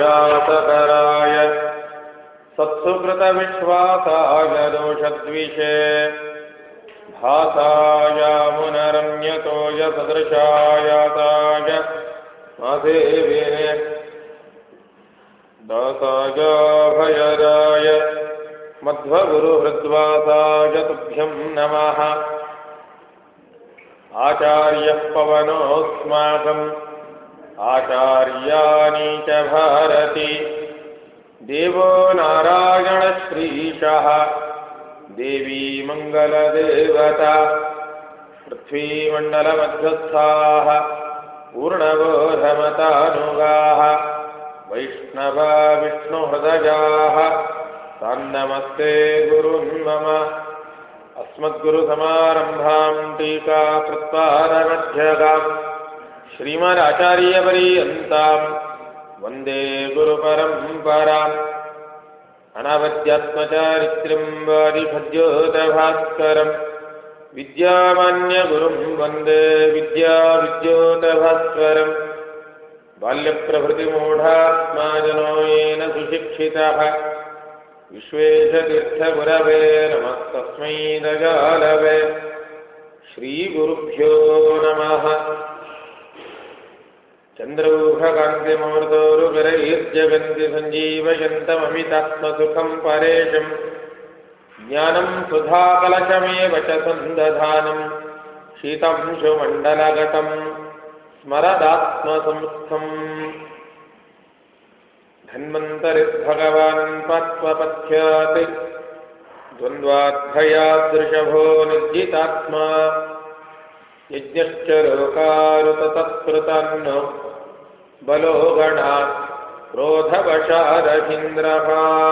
जातकराय सत्सुकृतविश्वासाय दोषद्विषे भासाय मुनरन्यतोय सदृशायाताय मदेविने दासाय भयराय मध्वगुरुहृद्वासाय तुभ्यं नमः आचार्यः पवनोऽस्माकम् आचार्याणि च भारती देवो नारायणश्रीशः देवी मङ्गलदेवता पृथ्वीमण्डलमध्यस्थाः पूर्णबोधमतानुगाः वैष्णवा विष्णुहृदयाः तान्नमस्ते गुरुन् मम अस्मद्गुरुसमारम्भां टीकाकृत्पादमध्यगाम् श्रीमदाचार्यपर्यन्ताम् वन्दे गुरुपरम्पराम् अनवद्यात्मचारित्र्यं वादिभद्योतभास्करम् विद्यामान्यगुरुं वन्दे विद्याविद्योतभास्करम् बाल्यप्रभृतिमूढात्माजनो येन सुशिक्षितः विश्वेशतीर्थगुरवे नमस्तस्मै दगालवे श्रीगुरुभ्यो नमः चन्द्रौघकान्तिमूर्तोरुगरैर्जगन्ति सञ्जीवयन्तममितात्मसुखं परेशम् ज्ञानं सुधाकलशमेव च सन्दधानं शीतंशुमण्डलगतं स्मरदात्मसंस्थम् धन्वन्तरिद्भगवान् पत्वपथ्यात् द्वन्द्वाद्भयादृशभो निर्जितात्मा यज्ञश्च लोकारुततत्कृतन् बलो गणात् क्रोधवशादहीन्द्रः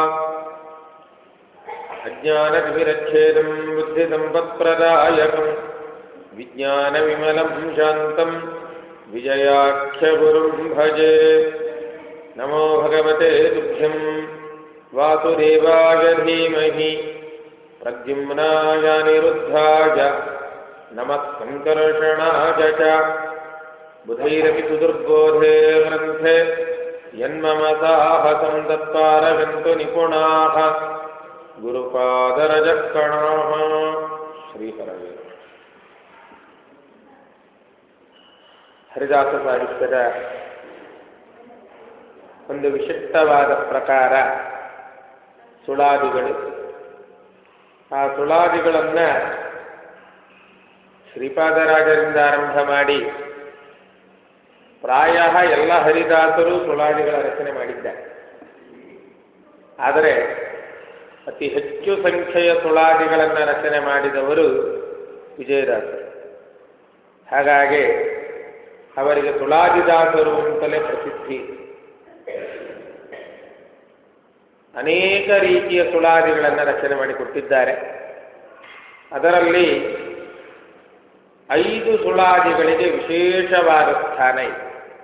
अज्ञानतिमिरच्छेदं बुद्धिसम्पत्प्रदायकं विज्ञानविमलं शान्तं विजयाख्यगुरुं भजे नमो भगवते तुभ्यं वासुदेवाय धीमहि प्रद्युम्नाय निरुद्धाय नमः सङ्कर्षणाय च बुधैरपि सुदुर्बोधे ग्रन्थे यन्मम साहसं तत्पारगन्तु निपुणाः गुरुपादरजकणाः ಶ್ರೀಹರವೇ ಹರಿದಾಸ ಸಾಹಿತ್ಯದ ಒಂದು ವಿಶಿಷ್ಟವಾದ ಪ್ರಕಾರ ಸುಳಾದಿಗಳು ಆ ಸುಳಾದಿಗಳನ್ನು ಶ್ರೀಪಾದರಾಜರಿಂದ ಆರಂಭ ಮಾಡಿ ಪ್ರಾಯ ಎಲ್ಲ ಹರಿದಾಸರು ಸುಳಾದಿಗಳ ರಚನೆ ಮಾಡಿದ್ದಾರೆ ಆದರೆ ಅತಿ ಹೆಚ್ಚು ಸಂಖ್ಯೆಯ ಸುಳಾದಿಗಳನ್ನು ರಚನೆ ಮಾಡಿದವರು ವಿಜಯದಾಸರು ಹಾಗಾಗಿ ಅವರಿಗೆ ತುಳಾದಿದಾಸರು ಅಂತಲೇ ಪ್ರಸಿದ್ಧಿ ಅನೇಕ ರೀತಿಯ ಸುಳಾದಿಗಳನ್ನು ರಚನೆ ಮಾಡಿಕೊಟ್ಟಿದ್ದಾರೆ ಅದರಲ್ಲಿ ಐದು ಸುಳಾದಿಗಳಿಗೆ ವಿಶೇಷವಾದ ಸ್ಥಾನ ಇದೆ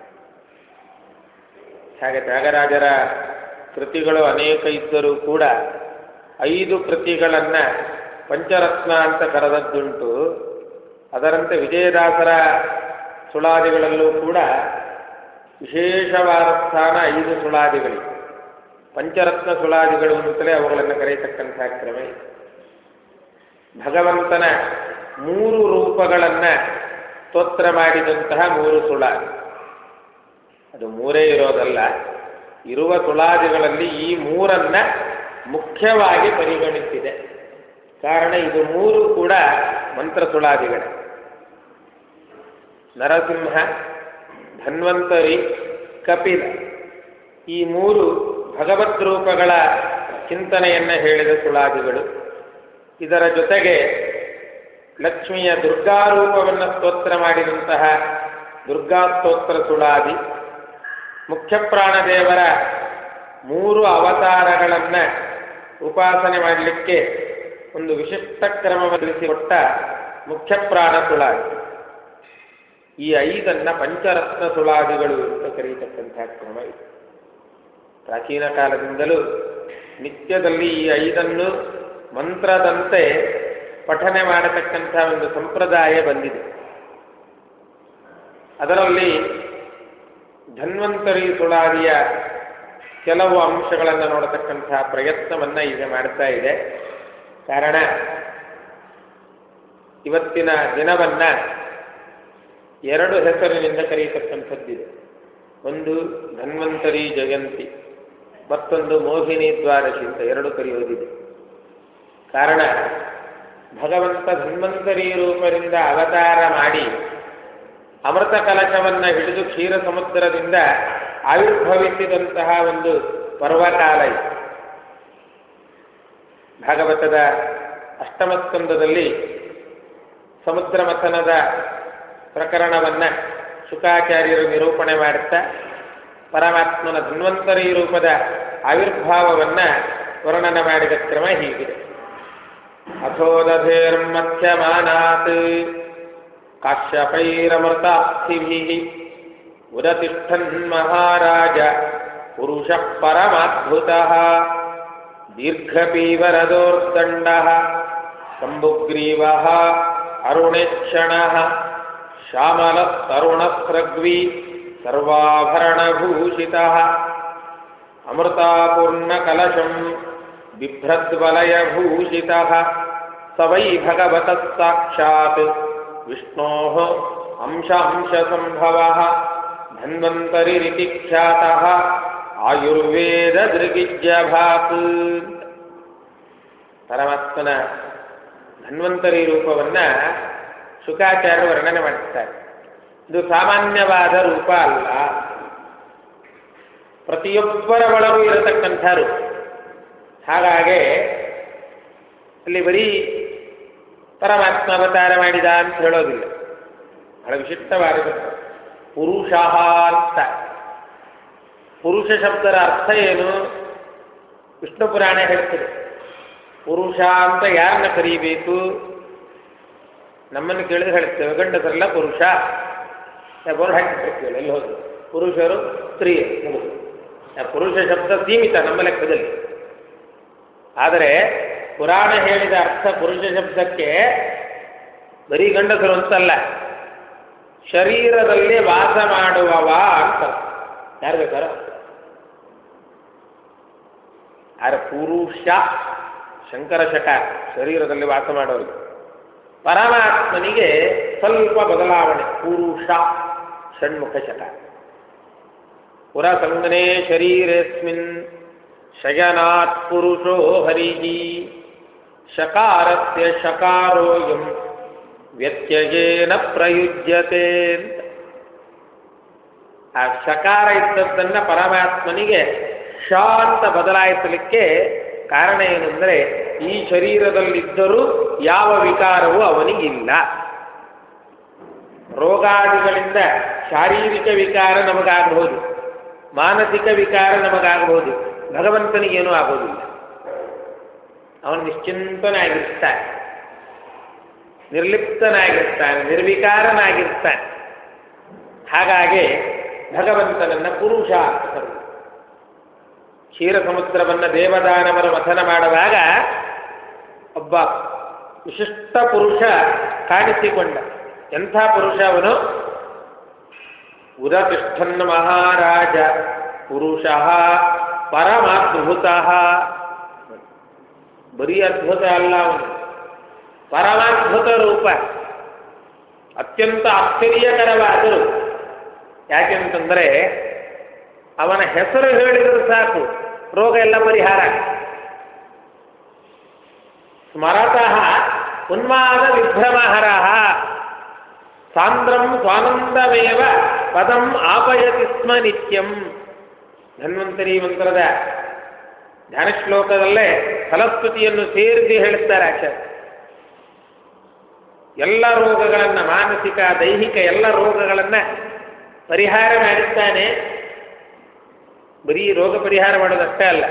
ಹಾಗೆ ತ್ಯಾಗರಾಜರ ಕೃತಿಗಳು ಅನೇಕ ಇದ್ದರೂ ಕೂಡ ಐದು ಕೃತಿಗಳನ್ನು ಪಂಚರತ್ನ ಅಂತ ಕರೆದದ್ದುಂಟು ಅದರಂತೆ ವಿಜಯದಾಸರ ಸುಳಾದಿಗಳಲ್ಲೂ ಕೂಡ ವಿಶೇಷವಾದ ಸ್ಥಾನ ಐದು ಸುಳಾದಿಗಳಿವೆ ಪಂಚರತ್ನ ಸುಳಾದಿಗಳು ಅಂತಲೇ ಅವುಗಳನ್ನು ಕರೆಯತಕ್ಕಂಥ ಕ್ರಮ ಇದೆ ಭಗವಂತನ ಮೂರು ರೂಪಗಳನ್ನು ಸ್ತೋತ್ರ ಮಾಡಿದಂತಹ ಮೂರು ಸುಳಾದಿ ಅದು ಮೂರೇ ಇರೋದಲ್ಲ ಇರುವ ಸುಳಾದಿಗಳಲ್ಲಿ ಈ ಮೂರನ್ನ ಮುಖ್ಯವಾಗಿ ಪರಿಗಣಿಸಿದೆ ಕಾರಣ ಇದು ಮೂರು ಕೂಡ ಮಂತ್ರ ಸುಳಾದಿಗಳೇ ನರಸಿಂಹ ಧನ್ವಂತರಿ ಕಪಿಲ ಈ ಮೂರು ಭಗವದ್ ರೂಪಗಳ ಚಿಂತನೆಯನ್ನು ಹೇಳಿದ ಸುಳಾದಿಗಳು ಇದರ ಜೊತೆಗೆ ಲಕ್ಷ್ಮಿಯ ದುರ್ಗಾರೂಪವನ್ನು ಸ್ತೋತ್ರ ಮಾಡಿದಂತಹ ದುರ್ಗಾ ಸ್ತೋತ್ರ ಸುಳಾದಿ ಮುಖ್ಯ ಪ್ರಾಣದೇವರ ಮೂರು ಅವತಾರಗಳನ್ನು ಉಪಾಸನೆ ಮಾಡಲಿಕ್ಕೆ ಒಂದು ವಿಶಿಷ್ಟ ಕ್ರಮವನ್ನು ತಿಳಿಸಿಕೊಟ್ಟ ಮುಖ್ಯ ಪ್ರಾಣ ಸುಳಾದಿ ಈ ಐದನ್ನ ಪಂಚರತ್ನ ಸುಳಾದಿಗಳು ಅಂತ ಕರೆಯತಕ್ಕಂತಹ ಕ್ರಮ ಇದೆ ಪ್ರಾಚೀನ ಕಾಲದಿಂದಲೂ ನಿತ್ಯದಲ್ಲಿ ಈ ಐದನ್ನು ಮಂತ್ರದಂತೆ ಪಠನೆ ಮಾಡತಕ್ಕಂಥ ಒಂದು ಸಂಪ್ರದಾಯ ಬಂದಿದೆ ಅದರಲ್ಲಿ ಧನ್ವಂತರಿ ಸುಳಾದಿಯ ಕೆಲವು ಅಂಶಗಳನ್ನು ನೋಡತಕ್ಕಂತಹ ಪ್ರಯತ್ನವನ್ನ ಈಗ ಮಾಡ್ತಾ ಇದೆ ಕಾರಣ ಇವತ್ತಿನ ದಿನವನ್ನ ಎರಡು ಹೆಸರಿನಿಂದ ಕರೆಯತಕ್ಕಂಥದ್ದಿದೆ ಒಂದು ಧನ್ವಂತರಿ ಜಯಂತಿ ಮತ್ತೊಂದು ಮೋಹಿನಿ ದ್ವಾದಶಿ ಅಂತ ಎರಡು ಕರೆಯೋದಿದೆ ಕಾರಣ ಭಗವಂತ ಧನ್ವಂತರಿ ರೂಪದಿಂದ ಅವತಾರ ಮಾಡಿ ಅಮೃತ ಕಲಶವನ್ನ ಹಿಡಿದು ಕ್ಷೀರ ಸಮುದ್ರದಿಂದ ಆವಿರ್ಭವಿಸಿದಂತಹ ಒಂದು ಪರ್ವಕಾಲ ಇದು ಭಾಗವತದ ಅಷ್ಟಮ ಸ್ಕಂದದಲ್ಲಿ ಸಮುದ್ರ ಮಥನದ ಪ್ರಕರಣವನ್ನ ಶುಕಾಚಾರ್ಯರು ನಿರೂಪಣೆ ಮಾಡುತ್ತಾ ಪರಮಾತ್ಮನ ಧನ್ವಂತರಿ ರೂಪದ ಆವಿರ್ಭಾವವನ್ನ ವರ್ಣನ ಮಾಡಿದ ಕ್ರಮ ಹೀಗಿದೆ ಅಥೋದಧೇರ್ಮಧ್ಯಮಾನಾತ್ ಕಾಶ್ಯಪೈರಮೃತಾರ್ಥಿಭಿः ಉದತಿಷ್ಠನ್ ಮಹಾರಾಜ ಪುರುಷ ಪರಮಾದ್ಭುತಃ ದೀರ್ಘಪೀವರದೋರ್ದಂಡಃ ಕಂಬುಗ್ರೀವಃ ಅರುಣೇಕ್ಷಣಃ ಶ್ಯಾಮಲಸ್ತರುಣಸ್ರಗ್ವಿ ಸರ್ವಾಭರಣಭೂಷಿತಃ ಅಮೃತಾಪೂರ್ಣಕಲಶಂ ಬಿಭ್ರದ್ವಲಯಭೂಷಿತಃ ಸ ವೈ ಭಗವತಃ ಸಾಕ್ಷಾತ್ ವಿಷ್ಣೋः ಅಂಶಾಂಶಸಂಭವः ಧನ್ವಂತರಿರಿತಿ ಖ್ಯಾತಃ ಆಯುರ್ವೇದ ದೃಗಿಜ್ಯಭಾತ್ ಪರಮಾತ್ಮನ ಧನ್ವಂತರಿ ರೂಪವನ್ನ ಶುಕಾಚಾರ್ಯರು ವರ್ಣನೆ ಮಾಡುತ್ತಾರೆ ಇದು ಸಾಮಾನ್ಯವಾದ ರೂಪ ಅಲ್ಲ ಪ್ರತಿಯೊಬ್ಬರ ಒಳಗೂ ಇರತಕ್ಕಂಥ ರೂಪ ಹಾಗಾಗಿ ಅಲ್ಲಿ ಬರೀ ಪರಮಾತ್ಮ ಅವತಾರ ಮಾಡಿದ ಅಂತ ಹೇಳೋದಿಲ್ಲ ಬಹಳ ವಿಶಿಷ್ಟವಾದ ಪುರುಷ ಅಂತ ಪುರುಷ ಶಬ್ದದ ಅರ್ಥ ಏನು ವಿಷ್ಣು ಪುರಾಣ ಹೇಳ್ತದೆ ಪುರುಷ ಅಂತ ಯಾರನ್ನ ಕರೀಬೇಕು ನಮ್ಮನ್ನು ಕೇಳಿದ್ರೆ ಹೇಳ್ತೇವೆ ಗಂಡಸರೆಲ್ಲ ಪುರುಷ ಬೋರ್ಡ್ ಹಾಕಿಟ್ಟಿರ್ತೇವೆ ಎಲ್ಲಿ ಹೋದ್ರು ಪುರುಷರು ಸ್ತ್ರೀಯರು ಮುಗಿದು ಆ ಪುರುಷ ಶಬ್ದ ಸೀಮಿತ ನಮ್ಮ ಲೆಕ್ಕದಲ್ಲಿ ಆದರೆ ಪುರಾಣ ಹೇಳಿದ ಅರ್ಥ ಪುರುಷ ಶಬ್ದಕ್ಕೆ ಬರೀ ಗಂಡಸರು ಅಂತಲ್ಲ ಶರೀರದಲ್ಲಿ ವಾಸ ಮಾಡುವವ ಅಂತ ಯಾರು ಬೇಕಾರ ಯಾರ ಪುರುಷ ಶಂಕರ ಶಕ ಶರೀರದಲ್ಲಿ ವಾಸ ಮಾಡೋರು ಪರಮಾತ್ಮನಿಗೆ ಸ್ವಲ್ಪ ಬದಲಾವಣೆ ಪುರುಷ ಷಣ್ಮುಖ ಶಕ ಪುರ ಸಂಗನೇ ಶರೀರೇಸ್ಮಿನ್ ಶಯನಾತ್ ಪುರುಷೋ ಹರಿಹಿ ಶಕಾರಸ್ಯ ಶಕಾರೋಯಂ ವ್ಯತ್ಯಯೇನ ಪ್ರಯುಜ್ಯತೆ ಅಂತ ಆ ಶಕಾರ ಇದ್ದದ್ದನ್ನ ಪರಮಾತ್ಮನಿಗೆ ಶ ಅಂತ ಬದಲಾಯಿಸಲಿಕ್ಕೆ ಕಾರಣ ಏನೆಂದರೆ ಈ ಶರೀರದಲ್ಲಿದ್ದರೂ ಯಾವ ವಿಕಾರವೂ ಅವನಿಗಿಲ್ಲ ರೋಗಾದಿಗಳಿಂದ ಶಾರೀರಿಕ ವಿಕಾರ ನಮಗಾಗಬಹುದು ಮಾನಸಿಕ ವಿಕಾರ ನಮಗಾಗಬಹುದು ಭಗವಂತನಿಗೇನೂ ಆಗೋದಿಲ್ಲ ಅವನು ನಿಶ್ಚಿಂತನಾಗಿರ್ತಾನೆ ನಿರ್ಲಿಪ್ತನಾಗಿರ್ತಾನೆ ನಿರ್ವಿಕಾರನಾಗಿರ್ತಾನೆ ಹಾಗಾಗಿ ಭಗವಂತನನ್ನ ಪುರುಷ ಅಂತ ಕರೆದು ಕ್ಷೀರ ಸಮುದ್ರವನ್ನ ದೇವದಾನವರು ಮಥನ ಮಾಡುವಾಗ ಒಬ್ಬ ವಿಶಿಷ್ಟ ಪುರುಷ ಕಾಣಿಸಿಕೊಂಡ ಎಂಥ ಪುರುಷ ಅವನು ಉದತಿಷ್ಠನ್ ಮಹಾರಾಜ ಪುರುಷ ಪರಮಾದ್ಭುತ ಬರೀ ಅದ್ಭುತ ಅಲ್ಲ ಅವನು ಪರಮಾದ್ಭುತ ರೂಪ ಅತ್ಯಂತ ಆಶ್ಚರ್ಯಕರವಾದರು ಯಾಕೆಂತಂದರೆ ಅವನ ಹೆಸರು ಹೇಳಿದರೂ ಸಾಕು ರೋಗ ಎಲ್ಲ ಪರಿಹಾರ ಸ್ಮರತಃ ಉನ್ಮಾದ ವಿಭ್ರಮಹರ ಸಾಂದ್ರಂ ಸ್ವಾನಂದಮೇವ ಪದಂ ಆಪಯತಿ ಸ್ಮ ನಿತ್ಯಂ ಧನ್ವಂತರಿ ಮಂತ್ರದ ಧ್ಯಾನ ಶ್ಲೋಕದಲ್ಲೇ ಫಲಸ್ತುತಿಯನ್ನು ಸೇರಿಸಿ ಹೇಳುತ್ತಾರೆ ಆಚಾರ್ಯ ಎಲ್ಲ ರೋಗಗಳನ್ನು ಮಾನಸಿಕ ದೈಹಿಕ ಎಲ್ಲ ರೋಗಗಳನ್ನು ಪರಿಹಾರ ಮಾಡುತ್ತಾನೆ ಬರೀ ರೋಗ ಪರಿಹಾರ ಮಾಡೋದಷ್ಟೇ ಅಲ್ಲ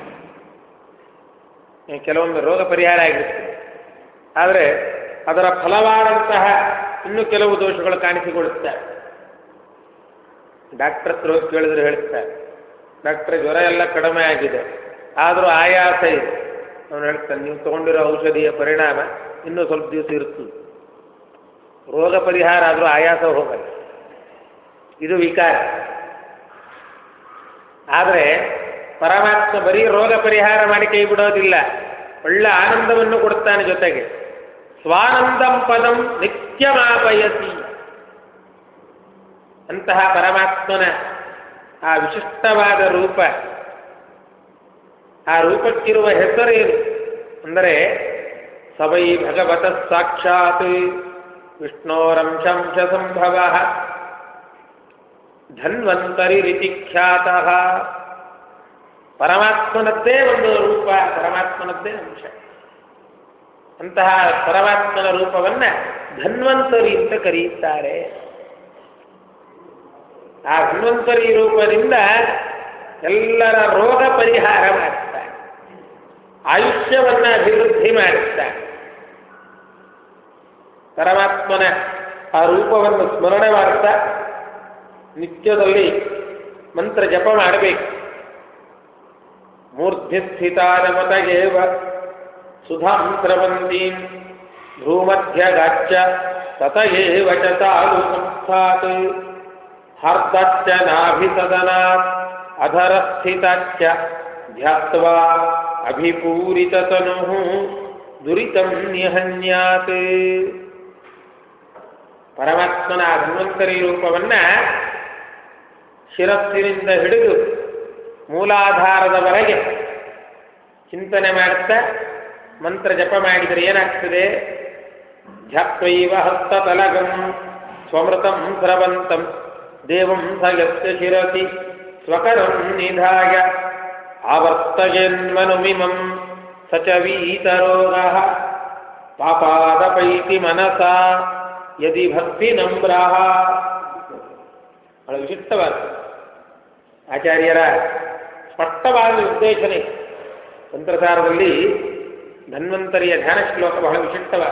ಕೆಲವೊಮ್ಮೆ ರೋಗ ಪರಿಹಾರ ಆಗಿರುತ್ತೆ ಆದರೆ ಅದರ ಫಲವಾದಂತಹ ಇನ್ನೂ ಕೆಲವು ದೋಷಗಳು ಕಾಣಿಸಿಕೊಳ್ಳುತ್ತಾರೆ ಡಾಕ್ಟರ್ ಹತ್ರ ಹೋಗಿ ಕೇಳಿದ್ರೆ ಹೇಳ್ತಾರೆ ಡಾಕ್ಟರ್ ಜ್ವರ ಎಲ್ಲ ಕಡಿಮೆ ಆಗಿದೆ ಆದರೂ ಆಯಾಸ ಇದೆ ಅವನು ಹೇಳ್ತಾನೆ ನೀವು ತಗೊಂಡಿರೋ ಔಷಧಿಯ ಪರಿಣಾಮ ಇನ್ನೂ ಸ್ವಲ್ಪ ದಿವಸ ಇರ್ತದೆ ರೋಗ ಪರಿಹಾರ ಆದರೂ ಆಯಾಸ ಹೋಗಲ್ಲ ಇದು ವಿಕಾರ ಆದರೆ ಪರಮಾತ್ಮ ಬರೀ ರೋಗ ಪರಿಹಾರ ಮಾಡಿ ಕೈ ಬಿಡೋದಿಲ್ಲ ಒಳ್ಳೆ ಆನಂದವನ್ನು ಕೊಡ್ತಾನೆ ಜೊತೆಗೆ ಸ್ವಾನಂದಂ ಪದಂ ನಿತ್ಯಮಾಪಯತಿ ಅಂತಹ ಪರಮಾತ್ಮನ ಆ ವಿಶಿಷ್ಟವಾದ ರೂಪ ಆ ರೂಪಕ್ಕಿರುವ ಹೆಸರೇನು ಅಂದರೆ ಸವೈ ಭಗವತ ಸಾಕ್ಷಾತ್ ವಿಷ್ಣೋರಂಶಂಶ ಸಂಭವ ಧನ್ವಂತರಿ ರೀತಿ ಖ್ಯಾತ ಪರಮಾತ್ಮನದ್ದೇ ಒಂದು ರೂಪ ಪರಮಾತ್ಮನದ್ದೇ ಅಂಶ ಅಂತಹ ಪರಮಾತ್ಮನ ರೂಪವನ್ನ ಧನ್ವಂತರಿ ಅಂತ ಕರೆಯುತ್ತಾರೆ ಆ ಧನ್ವಂತರಿ ರೂಪದಿಂದ ಎಲ್ಲರ ರೋಗ ಪರಿಹಾರ ಮಾಡುತ್ತಾರೆ ಆಯುಷ್ಯವನ್ನ ಅಭಿವೃದ್ಧಿ ಮಾಡುತ್ತಾರೆ ಪರಮಾತ್ಮನ ಆ ರೂಪವನ್ನು ಸ್ಮರಣೆ ಮಾಡ್ತಾ ನಿತ್ಯದಲ್ಲಿ ಮಂತ್ರ ಜಪ ಮಾಡಬೇಕು ಮೂರ್ಧಿ ಸ್ಥಿತಾನಮತಗೇವ ಸುಧಾಂ ಸ್ರವಂತೀಂ ಭ್ರೂಮಧ್ಯಗಾಚ್ಚ ತತಯೇವ ಚ ತಾಲು ಸಂಸ್ಥಾತ್ ಹಾರ್ದಚ್ಚ ನಾಭಿಸದನಾತ್ ಅಧರಸ್ಥಿತಾಚ್ಚ ಧ್ಯಾತ್ವಾ ಅಭಿಪೂರಿತತನುಃ ದುರಿತಂ ನಿಹನ್ಯಾತ್ ಪರಮಾತ್ಮನ ಆ ಧನ್ವಂತರಿ ರೂಪವನ್ನ ಶಿರಸ್ಸಿನಿಂದ ಹಿಡಿದು ಮೂಲಾಧಾರದವರೆಗೆ ಚಿಂತನೆ ಮಾಡುತ್ತಾ ಮಂತ್ರ ಜಪ ಮಾಡಿದರೆ ಏನಾಗ್ತದೆ ಧ್ಯಾತ್ವೈವ ಹಸ್ತತಲಗಂ ಸ್ವಮೃತಂ ಸ್ರವಂತಂ ದೇವಂ ಸ ಯಸ್ಯ ಶಿರಸಿ ಸ್ವಕರಂ ನಿಧಾಯ ಆವರ್ತಯನ್ಮನುಮಿಮಂ ಸ ಚ ವೀತರೋಗಃ ಪಾಪಾದಪೈತಿ ಮನಸಾ ಯದಿ ಭಕ್ತಿ ನಮ್ರಃ ಬಹಳ ವಿಶಿಷ್ಟವಾದ ಆಚಾರ್ಯರ ಸ್ಪಷ್ಟವಾದ ನಿರ್ದೇಶನೆ ತಂತ್ರಸಾರದಲ್ಲಿ ಧನ್ವಂತರಿಯ ಧ್ಯಾನ ಶ್ಲೋಕ ಬಹಳ ವಿಶಿಷ್ಟವಾದ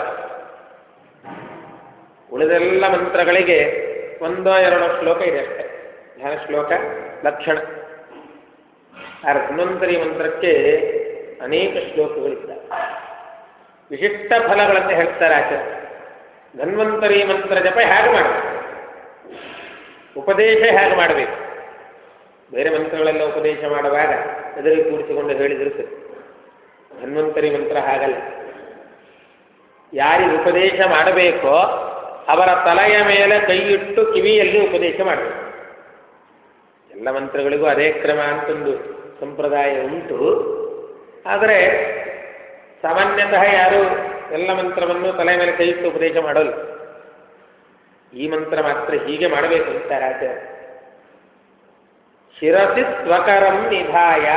ಉಳಿದೆಲ್ಲ ಮಂತ್ರಗಳಿಗೆ ಒಂದೋ ಎರಡೋ ಶ್ಲೋಕ ಇದೆ ಅಷ್ಟೇ ಧ್ಯಾನ ಶ್ಲೋಕ ಲಕ್ಷಣ ಆ ಧನ್ವಂತರಿ ಮಂತ್ರಕ್ಕೆ ಅನೇಕ ಶ್ಲೋಕಗಳಿದ್ದಾವೆ ವಿಶಿಷ್ಟ ಫಲಗಳನ್ನು ಹೇಳ್ತಾರೆ ಆಚಾರ್ಯ ಧನ್ವಂತರಿ ಮಂತ್ರ ಜಪ ಹೇಗೆ ಮಾಡಬೇಕು ಉಪದೇಶ ಹೇಗೆ ಮಾಡಬೇಕು ಬೇರೆ ಮಂತ್ರಗಳೆಲ್ಲ ಉಪದೇಶ ಮಾಡುವಾಗ ಎದುರಿಗೆ ಕೂಡಿಸಿಕೊಂಡು ಹೇಳಿದಿರುತ್ತೆ ಧನ್ವಂತರಿ ಮಂತ್ರ ಹಾಗಲ್ಲ ಯಾರಿಗೆ ಉಪದೇಶ ಮಾಡಬೇಕೋ ಅವರ ತಲೆಯ ಮೇಲೆ ಕೈ ಇಟ್ಟು ಕಿವಿಯಲ್ಲಿ ಉಪದೇಶ ಮಾಡಬೇಕು ಎಲ್ಲ ಮಂತ್ರಗಳಿಗೂ ಅದೇ ಕ್ರಮ ಅಂತೊಂದು ಸಂಪ್ರದಾಯ ಉಂಟು ಆದರೆ ಸಾಮಾನ್ಯತಃ ಯಾರು ಎಲ್ಲ ಮಂತ್ರವನ್ನು ತಲೆ ಮೇಲೆ ಕೈ ಇಟ್ಟು ಉಪದೇಶ ಮಾಡೋಲ್ಲ ಈ ಮಂತ್ರ ಮಾತ್ರ ಹೀಗೆ ಮಾಡಬೇಕು ಅಂತಾರೆ ಆಚಾರ್ಯ ಶಿರಸಿ ಸ್ವಕರಂ ನಿಧಾಯ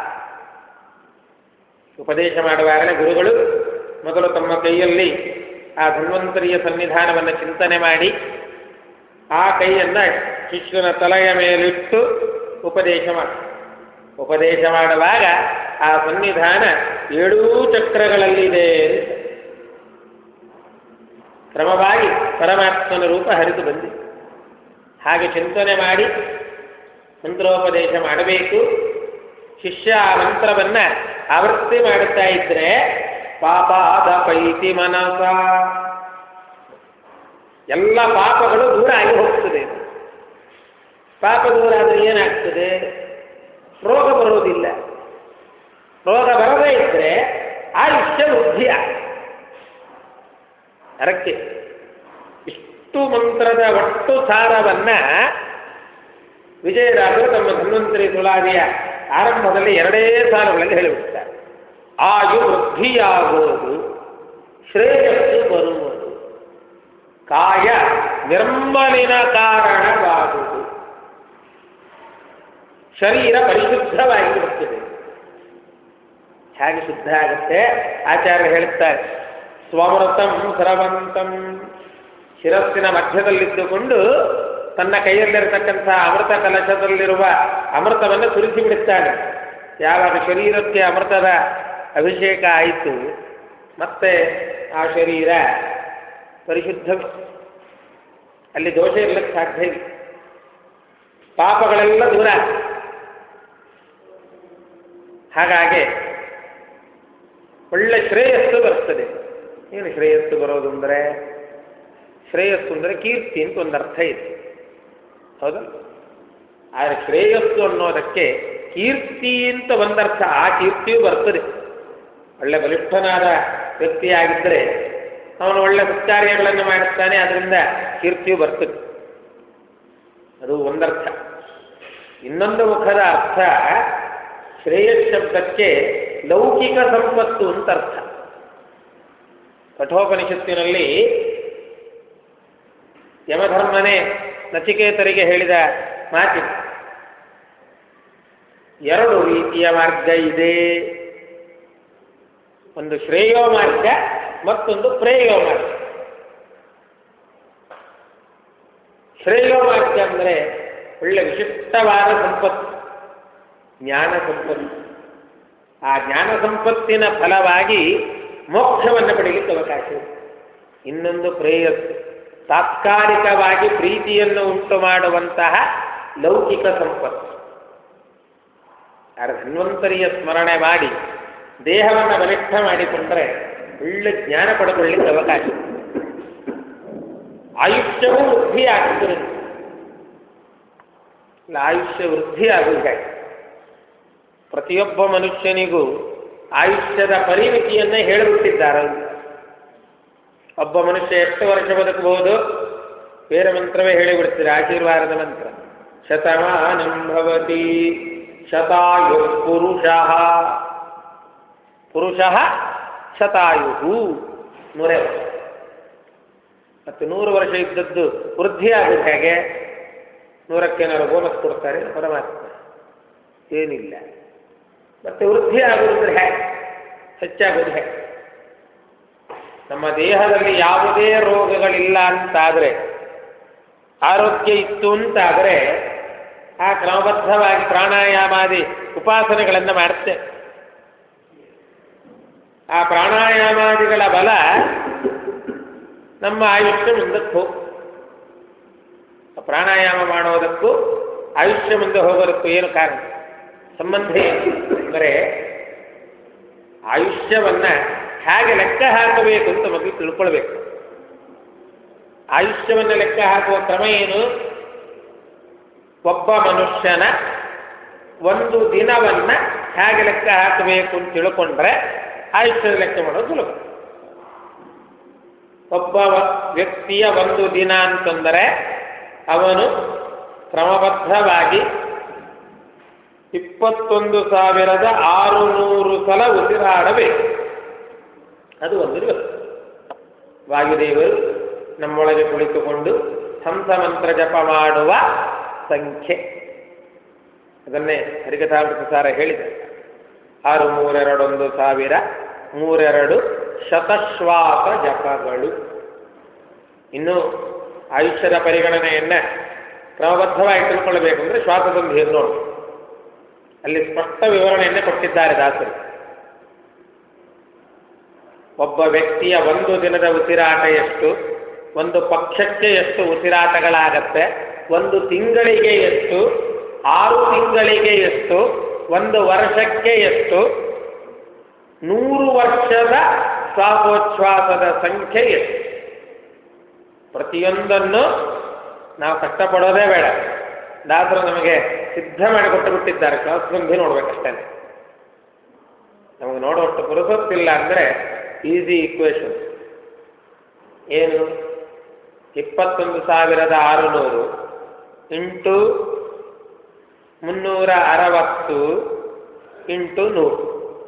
ಉಪದೇಶ ಮಾಡುವಾಗಲೇ ಗುರುಗಳು ಮೊದಲು ತಮ್ಮ ಕೈಯಲ್ಲಿ ಆ ಧನ್ವಂತರಿಯ ಸನ್ನಿಧಾನವನ್ನು ಚಿಂತನೆ ಮಾಡಿ ಆ ಕೈಯನ್ನ ಶಿಷ್ಯನ ತಲೆಯ ಮೇಲಿಟ್ಟು ಉಪದೇಶ ಮಾಡಿ ಉಪದೇಶ ಮಾಡುವಾಗ ಆ ಸನ್ನಿಧಾನ ಏಳೂ ಚಕ್ರಗಳಲ್ಲಿದೆ ಅಂತ ಕ್ರಮವಾಗಿ ಪರಮಾತ್ಮನ ರೂಪ ಹರಿದು ಬಂದಿದೆ ಹಾಗೆ ಚಿಂತನೆ ಮಾಡಿ ಮಂತ್ರೋಪದೇಶ ಮಾಡಬೇಕು ಶಿಷ್ಯ ಆ ಮಂತ್ರವನ್ನ ಆವೃತ್ತಿ ಮಾಡುತ್ತಾ ಇದ್ರೆ ಪಾಪಾದ ಪೈತಿ ಮನಸ ಎಲ್ಲ ಪಾಪಗಳು ದೂರ ಆಗಿ ಹೋಗ್ತದೆ ಪಾಪ ದೂರ ಆದರೆ ಏನಾಗ್ತದೆ ರೋಗ ಬರೋದಿಲ್ಲ ರೋಗ ಬರದೇ ಇದ್ರೆ ಆಯುಷ್ಯ ವೃದ್ಧಿ ಅದಕ್ಕೆ ಇಷ್ಟು ಮಂತ್ರದ ಒಟ್ಟು ಸಾರವನ್ನ ವಿಜಯರಾಜರು ತಮ್ಮ ಧನ್ವಂತರಿ ತುಳಾದಿಯ ಆರಂಭದಲ್ಲಿ ಎರಡೇ ಸಾಲುಗಳಲ್ಲಿ ಹೇಳಿಬಿಡ್ತಾರೆ ಆಯು ವೃದ್ಧಿಯಾಗುವುದು ಶ್ರೇಯಸ್ಸು ಬರುವುದು ಕಾಯ ನಿರ್ಮಲಿನ ಕಾರಣವಾಗುವುದು ಶರೀರ ಪರಿಶುದ್ಧವಾಗಿ ಬಿಡುತ್ತದೆ ಹೇಗೆ ಶುದ್ಧ ಆಗುತ್ತೆ ಆಚಾರ್ಯ ಹೇಳುತ್ತಾರೆ ಸ್ವಮೃತಂ ಸ್ರವಂತಂ ಶಿರಸ್ಸಿನ ಮಧ್ಯದಲ್ಲಿದ್ದುಕೊಂಡು ತನ್ನ ಕೈಯಲ್ಲಿರತಕ್ಕಂತಹ ಅಮೃತ ಕಲಶದಲ್ಲಿರುವ ಅಮೃತವನ್ನು ಸುರಿಸಿ ಬಿಡುತ್ತಾನೆ ಯಾವಾಗ ಶರೀರಕ್ಕೆ ಅಮೃತದ ಅಭಿಷೇಕ ಆಯಿತು ಮತ್ತೆ ಆ ಶರೀರ ಪರಿಶುದ್ಧ ಅಲ್ಲಿ ದೋಷ ಇರಲಿಕ್ಕೆ ಸಾಧ್ಯ ಇಲ್ಲ ಪಾಪಗಳೆಲ್ಲ ದೂರ ಹಾಗಾಗಿ ಒಳ್ಳೆ ಶ್ರೇಯಸ್ಸು ಬರ್ತದೆ ಏನು ಶ್ರೇಯಸ್ಸು ಬರೋದು ಅಂದರೆ ಶ್ರೇಯಸ್ಸು ಅಂದರೆ ಕೀರ್ತಿ ಅಂತ ಒಂದು ಅರ್ಥ ಇದೆ ಹೌದಾ ಆದರೆ ಶ್ರೇಯಸ್ಸು ಅನ್ನೋದಕ್ಕೆ ಕೀರ್ತಿ ಅಂತ ಒಂದರ್ಥ ಆ ಕೀರ್ತಿಯೂ ಬರ್ತದೆ ಒಳ್ಳೆ ಬಲಿಷ್ಠನಾದ ವ್ಯಕ್ತಿಯಾಗಿದ್ದರೆ ಅವನು ಒಳ್ಳೆ ಸತ್ಕಾರ್ಯಗಳನ್ನು ಮಾಡುತ್ತಾನೆ ಅದರಿಂದ ಕೀರ್ತಿಯು ಬರ್ತದೆ ಅದು ಒಂದರ್ಥ ಇನ್ನೊಂದು ಮುಖದ ಅರ್ಥ ಶ್ರೇಯಸ್ ಶಬ್ದಕ್ಕೆ ಲೌಕಿಕ ಸಂಪತ್ತು ಅಂತ ಅರ್ಥ ಕಠೋಪನಿಷತ್ತಿನಲ್ಲಿ ಯಮಧರ್ಮನೇ ನಚಿಕೇತರಿಗೆ ಹೇಳಿದ ಮಾತಿದೆ ಎರಡು ರೀತಿಯ ಮಾರ್ಗ ಇದೆ ಒಂದು ಶ್ರೇಯೋ ಮಾರ್ಗ ಮತ್ತೊಂದು ಪ್ರೇಯೋ ಮಾರ್ಗ ಶ್ರೇಯೋ ಮಾರ್ಗ ಅಂದರೆ ಒಳ್ಳೆ ವಿಶಿಷ್ಟವಾದ ಸಂಪತ್ತು ಜ್ಞಾನ ಸಂಪತ್ತು ಆ ಜ್ಞಾನ ಸಂಪತ್ತಿನ ಫಲವಾಗಿ ಮೋಕ್ಷವನ್ನು ಪಡೆಯಲಿಕ್ಕೆ ಅವಕಾಶ ಇದೆ ಇನ್ನೊಂದು ಪ್ರೇಯಸ್ಸು ತಾತ್ಕಾಲಿಕವಾಗಿ ಪ್ರೀತಿಯನ್ನು ಉಂಟು ಮಾಡುವಂತಹ ಲೌಕಿಕ ಸಂಪತ್ತು ಆ ಧನ್ವಂತರಿಯ ಸ್ಮರಣೆ ಮಾಡಿ ದೇಹವನ್ನು ಬಲಿಷ್ಠ ಮಾಡಿಕೊಂಡ್ರೆ ಒಳ್ಳೆ ಜ್ಞಾನ ಪಡ್ಕೊಳ್ಳಿಕ್ಕೆ ಅವಕಾಶ ಆಯುಷ್ಯವೂ ವೃದ್ಧಿ ಆಗ್ತದೆ ಇಲ್ಲ ಆಯುಷ್ಯ ವೃದ್ಧಿ ಆಗುವುದೇ ಪ್ರತಿಯೊಬ್ಬ ಮನುಷ್ಯನಿಗೂ ಆಯುಷ್ಯದ ಪರಿಮಿತಿಯನ್ನೇ ಹೇಳಿಬಿಟ್ಟಿದ್ದಾರೆ ಅವರು. ಒಬ್ಬ ಮನುಷ್ಯ ಎಷ್ಟು ವರ್ಷ ಬದುಕಬಹುದು ಬೇರೆ ಮಂತ್ರವೇ ಹೇಳಿಬಿಡ್ತೀರಿ ಆಶೀರ್ವಾದದ ಮಂತ್ರ ಶತಮಾನಂ ಭವತಿ ಶತಾಯು ಪುರುಷ ಪುರುಷ ಶತಾಯು ನೂರೇ ವರ್ಷ ಮತ್ತು ನೂರು ವರ್ಷ ಇದ್ದದ್ದು ವೃದ್ಧಿ ಆಗುತ್ತೆ ಹೇಗೆ ನೂರಕ್ಕೇನಾದ್ರು ಬೋನಸ್ ಕೊಡ್ತಾರೆ ಪರಮಾತ್ಮ ಏನಿಲ್ಲ ಮತ್ತೆ ವೃದ್ಧಿ ಆಗುವುದ್ರೆ ಹೇಗೆ ಹೆಚ್ಚಾಗೋದು ಹೇಗೆ ನಮ್ಮ ದೇಹದಲ್ಲಿ ಯಾವುದೇ ರೋಗಗಳಿಲ್ಲ ಅಂತಾದರೆ ಆರೋಗ್ಯ ಇತ್ತು ಅಂತಾದರೆ ಆ ಕ್ರಮಬದ್ಧವಾಗಿ ಪ್ರಾಣಾಯಾಮಾದಿ ಉಪಾಸನೆಗಳನ್ನು ಮಾಡುತ್ತೆ ಆ ಪ್ರಾಣಾಯಾಮಾದಿಗಳ ಬಲ ನಮ್ಮ ಆಯುಷ್ಯ ಮುಂದಕ್ಕೆ ಹೋಗ ಪ್ರಾಣಾಯಾಮ ಮಾಡೋದಕ್ಕೂ ಆಯುಷ್ಯ ಮುಂದೆ ಹೋಗೋದಕ್ಕೂ ಏನು ಕಾರಣ ಸಂಬಂಧ ಏನು ಅಂದರೆ ಆಯುಷ್ಯವನ್ನ ಹೇಗೆ ಲೆಕ್ಕ ಹಾಕಬೇಕು ಅಂತ ಮೊದಲು ತಿಳ್ಕೊಳ್ಬೇಕು ಆಯುಷ್ಯವನ್ನು ಲೆಕ್ಕ ಹಾಕುವ ಕ್ರಮ ಏನು ಒಬ್ಬ ಮನುಷ್ಯನ ಒಂದು ದಿನವನ್ನ ಹೇಗೆ ಲೆಕ್ಕ ಹಾಕಬೇಕು ಅಂತ ತಿಳ್ಕೊಂಡ್ರೆ ಆಯುಷ್ಯದ ಲೆಕ್ಕ ಮಾಡೋದು ಸುಲಭ ಒಬ್ಬ ವ- ವ್ಯಕ್ತಿಯ ಒಂದು ದಿನ ಅಂತಂದರೆ ಅವನು ಕ್ರಮಬದ್ಧವಾಗಿ ಇಪ್ಪತ್ತೊಂದು ಸಾವಿರದ ಆರುನೂರು ಸಲ ಉಸಿರಾಡಬೇಕು ಅದು ಒಂದು ದಿವಸ ವಾಯುದೇವರು ನಮ್ಮೊಳಗೆ ಕುಳಿತುಕೊಂಡು ಹಂಸ ಮಂತ್ರ ಜಪ ಮಾಡುವ ಸಂಖ್ಯೆ ಅದನ್ನೇ ಹರಿಕಥಾಮೃತ ಸಾರ ಹೇಳಿದೆ ಆರು ಮೂರೆರಡೊಂದು ಸಾವಿರ ಮೂರೆರಡು ಶತಶ್ವಾಸ ಜಪಗಳು ಇನ್ನು ಆಯುಷ್ಯದ ಪರಿಗಣನೆಯನ್ನ ಕ್ರಮಬದ್ಧವಾಗಿ ತಿಳ್ಕೊಳ್ಬೇಕು ಅಂದ್ರೆ ಶ್ವಾಸಸಂಧಿಯನ್ನು ನೋಡಿ ಅಲ್ಲಿ ಸ್ಪಷ್ಟ ವಿವರಣೆಯನ್ನೇ ಕೊಟ್ಟಿದ್ದಾರೆ ದಾಸರು ಒಬ್ಬ ವ್ಯಕ್ತಿಯ ಒಂದು ದಿನದ ಉಸಿರಾಟ ಎಷ್ಟು ಒಂದು ಪಕ್ಷಕ್ಕೆ ಎಷ್ಟು ಉಸಿರಾಟಗಳಾಗತ್ತೆ ಒಂದು ತಿಂಗಳಿಗೆ ಎಷ್ಟು ಆರು ತಿಂಗಳಿಗೆ ಎಷ್ಟು ಒಂದು ವರ್ಷಕ್ಕೆ ಎಷ್ಟು ನೂರು ವರ್ಷದ ಶ್ವಾಸೋಚ್ಛ್ವಾಸದ ಸಂಖ್ಯೆ ಎಷ್ಟು ಪ್ರತಿಯೊಂದನ್ನು ನಾವು ಕಷ್ಟಪಡೋದೇ ಬೇಡ ದಾಸರು ನಮಗೆ ಸಿದ್ಧ ಮಾಡಿ ಕೊಟ್ಟು ಬಿಟ್ಟಿದ್ದಾರೆ ಶ್ವಾಸಗಂಧಿ ನೋಡ್ಬೇಕಷ್ಟೇ ನಮಗೆ ನೋಡುವಷ್ಟು ಪುರುಸೊತ್ತಿಲ್ಲ ಅಂದರೆ ಈಸಿ ಈಕ್ವೇಶನ್ ಏನು ಇಪ್ಪತ್ತೊಂದು ಸಾವಿರದ ಆರುನೂರು ಇಂಟು ಮುನ್ನೂರ ಅರವತ್ತು ಇಂಟು ನೂರು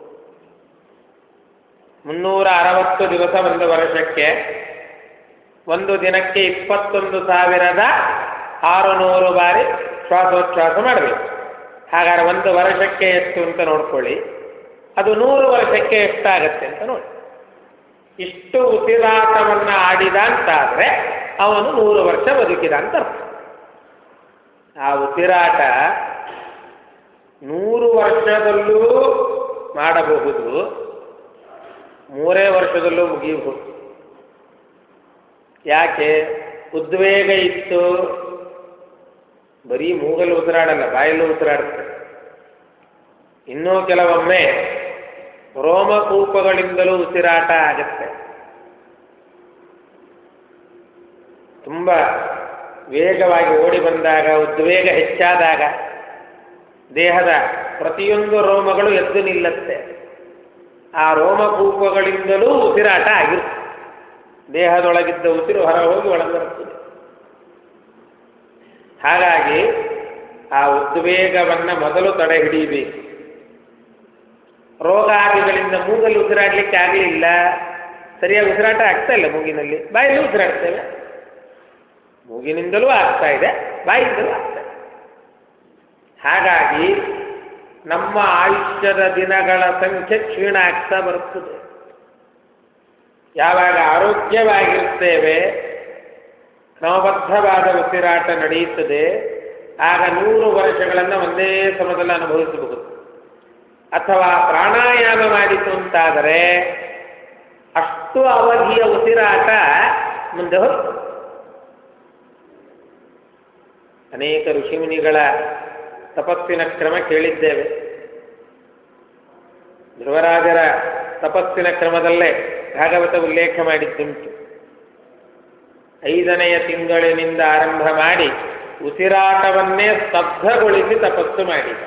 ಮುನ್ನೂರ ಅರವತ್ತು ದಿವಸ ಒಂದು ವರ್ಷಕ್ಕೆ ಒಂದು ದಿನಕ್ಕೆ ಇಪ್ಪತ್ತೊಂದು ಸಾವಿರದ ಆರುನೂರು ಬಾರಿ ಶ್ವಾಸೋಚ್ಛ್ವಾಸ ಮಾಡಬೇಕು ಹಾಗಾದ್ರೆ ಒಂದು ವರ್ಷಕ್ಕೆ ಎಷ್ಟು ಅಂತ ನೋಡ್ಕೊಳ್ಳಿ ಅದು ನೂರು ವರ್ಷಕ್ಕೆ ಎಷ್ಟಾಗತ್ತೆ ಅಂತ ನೋಡಿ ಇಷ್ಟು ಉಸಿರಾಟವನ್ನು ಆಡಿದ ಅಂತಾದ್ರೆ ಅವನು ನೂರು ವರ್ಷ ಬದುಕಿದ ಅಂತ ಅರ್ಥ ಆ ಉಸಿರಾಟ ನೂರು ವರ್ಷದಲ್ಲೂ ಮಾಡಬಹುದು ಮೂರೇ ವರ್ಷದಲ್ಲೂ ಮುಗಿಯಬಹುದು ಯಾಕೆ ಉದ್ವೇಗ ಇತ್ತು ಬರೀ ಮೂಗಲು ಉಸಿರಾಡಲ್ಲ ಬಾಯಲ್ಲೂ ಉಸಿರಾಡುತ್ತೆ ಇನ್ನೂ ಕೆಲವೊಮ್ಮೆ ರೋಮಕೂಪಗಳಿಂದಲೂ ಉಸಿರಾಟ ಆಗತ್ತೆ ತುಂಬ ವೇಗವಾಗಿ ಓಡಿ ಬಂದಾಗ ಉದ್ವೇಗ ಹೆಚ್ಚಾದಾಗ ದೇಹದ ಪ್ರತಿಯೊಂದು ರೋಮಗಳು ಎದ್ದು ನಿಲ್ಲತ್ತೆ ಆ ರೋಮಕೂಪಗಳಿಂದಲೂ ಉಸಿರಾಟ ಆಗಿರುತ್ತೆ ದೇಹದೊಳಗಿದ್ದ ಉಸಿರು ಹೊರ ಹೋಗಿ ಒಳಗೆ ಬರುತ್ತದೆ ಹಾಗಾಗಿ ಆ ಉದ್ವೇಗವನ್ನ ಮೊದಲು ತಡೆ ಹಿಡಿಯಬೇಕು ರೋಗಾದಿಗಳಿಂದ ಮೂಗಲ್ಲಿ ಉಸಿರಾಡ್ಲಿಕ್ಕೆ ಆಗಲಿಲ್ಲ ಸರಿಯಾಗಿ ಉಸಿರಾಟ ಆಗ್ತಾ ಇಲ್ಲ ಮೂಗಿನಲ್ಲಿ ಬಾಯಲ್ಲಿ ಉಸಿರಾಡ್ತೇವೆ ಮೂಗಿನಿಂದಲೂ ಆಗ್ತಾ ಇದೆ ಬಾಯಿಂದಲೂ ಆಗ್ತಾ ಇದೆ ಹಾಗಾಗಿ ನಮ್ಮ ಆಯುಷ್ಯದ ದಿನಗಳ ಸಂಖ್ಯೆ ಕ್ಷೀಣ ಆಗ್ತಾ ಬರುತ್ತದೆ ಯಾವಾಗ ಆರೋಗ್ಯವಾಗಿರುತ್ತೇವೆ ಕ್ರಮಬದ್ಧವಾದ ಉಸಿರಾಟ ನಡೆಯುತ್ತದೆ ಆಗ ನೂರು ವರ್ಷಗಳನ್ನು ಒಂದೇ ಸಮದಲ್ಲಿ ಅನುಭವಿಸಬಹುದು ಅಥವಾ ಪ್ರಾಣಾಯಾಮ ಮಾಡಿತು ಅಂತಾದರೆ ಅಷ್ಟು ಅವಧಿಯ ಉಸಿರಾಟ ಮುಂದೆ ಹೋಗ್ತದೆ ಅನೇಕ ಋಷಿಮುನಿಗಳ ತಪಸ್ಸಿನ ಕ್ರಮ ಕೇಳಿದ್ದೇವೆ ಧ್ರುವರಾಜರ ತಪಸ್ಸಿನ ಕ್ರಮದಲ್ಲೇ ಭಾಗವತ ಉಲ್ಲೇಖ ಮಾಡಿದ್ದುಂಟು ಐದನೆಯ ತಿಂಗಳಿನಿಂದ ಆರಂಭ ಮಾಡಿ ಉಸಿರಾಟವನ್ನೇ ಸ್ತಬ್ಧಗೊಳಿಸಿ ತಪಸ್ಸು ಮಾಡಿದ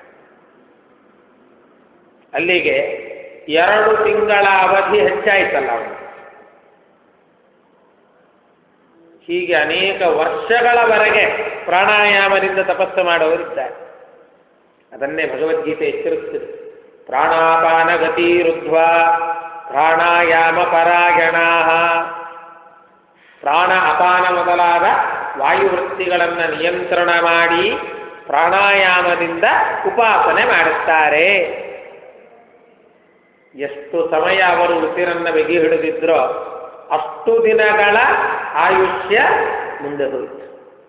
ಅಲ್ಲಿಗೆ ಎರಡು ತಿಂಗಳ ಅವಧಿ ಹೆಚ್ಚಾಯ್ತಲ್ಲ ಅವನು ಹೀಗೆ ಅನೇಕ ವರ್ಷಗಳವರೆಗೆ ಪ್ರಾಣಾಯಾಮದಿಂದ ತಪಸ್ಸು ಮಾಡುವವರಿದ್ದಾರೆ ಅದನ್ನೇ ಭಗವದ್ಗೀತೆ ಎಚ್ಚರಿಸುತ್ತದೆ ಪ್ರಾಣಾಪಾನ ಗತಿರುದ್ಧ್ವ ಪ್ರಾಣಾಯಾಮ ಪರಾಯಣಾ ಪ್ರಾಣ ಅಪಾನ ಮೊದಲಾದ ವಾಯುವೃತ್ತಿಗಳನ್ನು ನಿಯಂತ್ರಣ ಮಾಡಿ ಪ್ರಾಣಾಯಾಮದಿಂದ ಉಪಾಸನೆ ಮಾಡುತ್ತಾರೆ ಎಷ್ಟು ಸಮಯ ಅವರು ಉಸಿರನ್ನು ಬಿಗಿ ಹಿಡಿದಿದ್ರೋ ಅಷ್ಟು ದಿನಗಳ ಆಯುಷ್ಯ ಮುಂದೆ ಹೋಯಿತು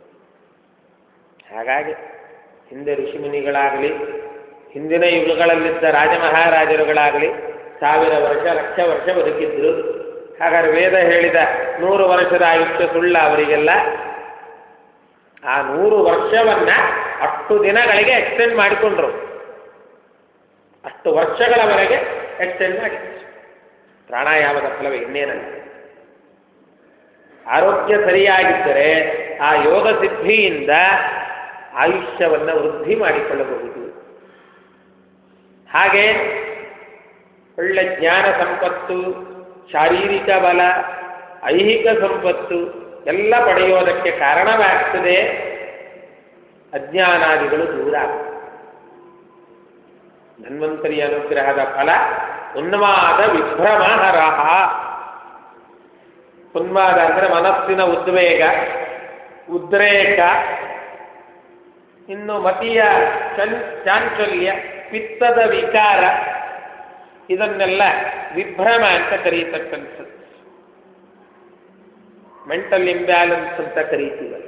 ಹಾಗಾಗಿ ಹಿಂದೆ ಋಷಿಮುನಿಗಳಾಗಲಿ ಹಿಂದಿನ ಯುಗಗಳಲ್ಲಿದ್ದ ರಾಜಮಹಾರಾಜರುಗಳಾಗಲಿ ಸಾವಿರ ವರ್ಷ ಲಕ್ಷ ವರ್ಷ ಬದುಕಿದ್ರು ಹಾಗಾದ್ರೆ ವೇದ ಹೇಳಿದ ನೂರು ವರ್ಷದ ಆಯುಷ್ಯ ಸುಳ್ಳ ಅವರಿಗೆಲ್ಲ ಆ ನೂರು ವರ್ಷವನ್ನ ಅಷ್ಟು ದಿನಗಳಿಗೆ ಎಕ್ಸ್ಟೆಂಡ್ ಮಾಡಿಕೊಂಡ್ರು ಅಷ್ಟು ವರ್ಷಗಳವರೆಗೆ ಎಕ್ಸ್ಟೆಂಡ್ ಮಾಡಿ ಪ್ರಾಣಾಯಾಮದ ಫಲವೇ ಇನ್ನೇನಲ್ಲ ಆರೋಗ್ಯ ಸರಿಯಾಗಿದ್ದರೆ ಆ ಯೋಗ ಸಿದ್ಧಿಯಿಂದ ಆಯುಷ್ಯವನ್ನು ವೃದ್ಧಿ ಮಾಡಿಕೊಳ್ಳಬಹುದು ಹಾಗೆ ಒಳ್ಳೆ ಜ್ಞಾನ ಸಂಪತ್ತು ಶಾರೀರಿಕ ಬಲ ಐಹಿಕ ಸಂಪತ್ತು ಎಲ್ಲ ಪಡೆಯೋದಕ್ಕೆ ಕಾರಣವಾಗ್ತದೆ ಅಜ್ಞಾನಾದಿಗಳು ದೂರ ಧನ್ವಂತರಿ ಅನುಗ್ರಹದ ಫಲ ಉನ್ಮಾದ ವಿಭ್ರಮಹರಹ ಉನ್ಮಾದ ಅಂದರೆ ಮನಸ್ಸಿನ ಉದ್ವೇಗ ಉದ್ರೇಕ ಇನ್ನು ಮತಿಯ ಚನ್ ಚಾಂಚಲ್ಯ ಪಿತ್ತದ ವಿಕಾರ ಇದನ್ನೆಲ್ಲ ವಿಭ್ರಮ ಅಂತ ಕರೀತಕ್ಕಂಥದ್ದು ಮೆಂಟಲ್ ಇಂಬ್ಯಾಲೆನ್ಸ್ ಅಂತ ಕರೀತೀವಲ್ಲ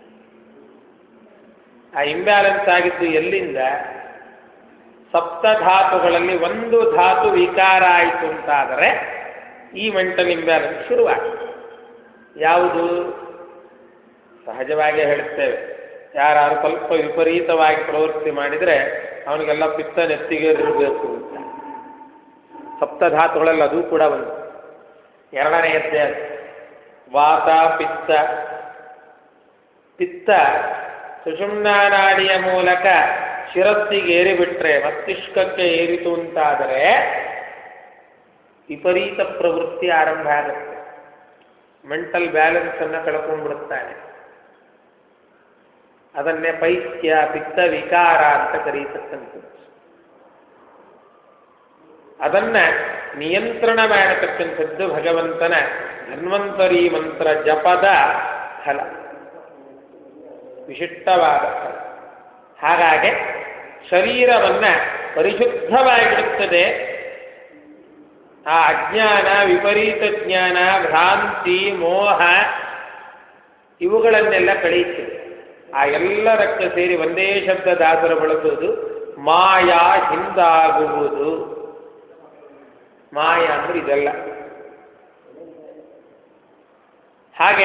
ಆ ಇಂಬ್ಯಾಲೆನ್ಸ್ ಆಗಿದ್ದು ಎಲ್ಲಿಂದ ಸಪ್ತಧಾತುಗಳಲ್ಲಿ ಒಂದು ಧಾತು ವಿಕಾರ ಆಯಿತು ಅಂತಾದರೆ ಈ ಮೆಂಟಲ್ ಇಂಬ್ಯಾಲೆನ್ಸ್ ಶುರುವಾಗುತ್ತೆ ಯಾವುದು ಸಹಜವಾಗಿ ಹೇಳುತ್ತೇವೆ ಯಾರು ಸ್ವಲ್ಪ ವಿಪರೀತವಾಗಿ ಪ್ರವೃತ್ತಿ ಮಾಡಿದರೆ ಅವನಿಗೆಲ್ಲ ಪಿತ್ತ ನೆತ್ತಿಗೆ ಇರಬೇಕು ಅಂತ ಸಪ್ತಧಾತುಗಳಲ್ಲಿ ಅದು ಕೂಡ ಒಂದು ಎರಡನೆಯದ್ದೇ ವಾತ ಪಿತ್ತ ಪಿತ್ತ ಸುಷುಮ್ನಾಡಿಯ ಮೂಲಕ ಶಿರಸ್ಸಿಗೆ ಏರಿಬಿಟ್ರೆ ಮಸ್ತಿಷ್ಕಕ್ಕೆ ಏರಿತು ಅಂತಾದರೆ ವಿಪರೀತ ಪ್ರವೃತ್ತಿ ಆರಂಭ ಆಗುತ್ತೆ ಮೆಂಟಲ್ ಬ್ಯಾಲೆನ್ಸ್ ಅನ್ನು ಕಳ್ಕೊಂಡ್ಬಿಡುತ್ತಾನೆ ಅದನ್ನೇ ಪೈತ್ಯ ಪಿತ್ತ ವಿಕಾರ ಅಂತ ಕರೀತಕ್ಕಂಥದ್ದು ಅದನ್ನ ನಿಯಂತ್ರಣ ಮಾಡತಕ್ಕಂಥದ್ದು ಭಗವಂತನ ಧನ್ವಂತರಿ ಮಂತ್ರ ಜಪದ ಫಲ ವಿಶಿಷ್ಟವಾದ ಫಲ ಹಾಗಾಗಿ ಶರೀರವನ್ನ ಪರಿಶುದ್ಧವಾಗಿಡುತ್ತದೆ ಆ ಅಜ್ಞಾನ ವಿಪರೀತ ಜ್ಞಾನ ಭ್ರಾಂತಿ ಮೋಹ ಇವುಗಳನ್ನೆಲ್ಲ ಕಳೆಯುತ್ತದೆ ಆ ಎಲ್ಲರಕ್ಕೆ ಸೇರಿ ಒಂದೇ ಶಬ್ದ ದಾಸರು ಬಳಸುವುದು ಮಾಯಾ ಹಿಂದಾಗುವುದು ಮಾಯ ಅಂದ್ರೆ ಇದೆಲ್ಲ ಹಾಗೆ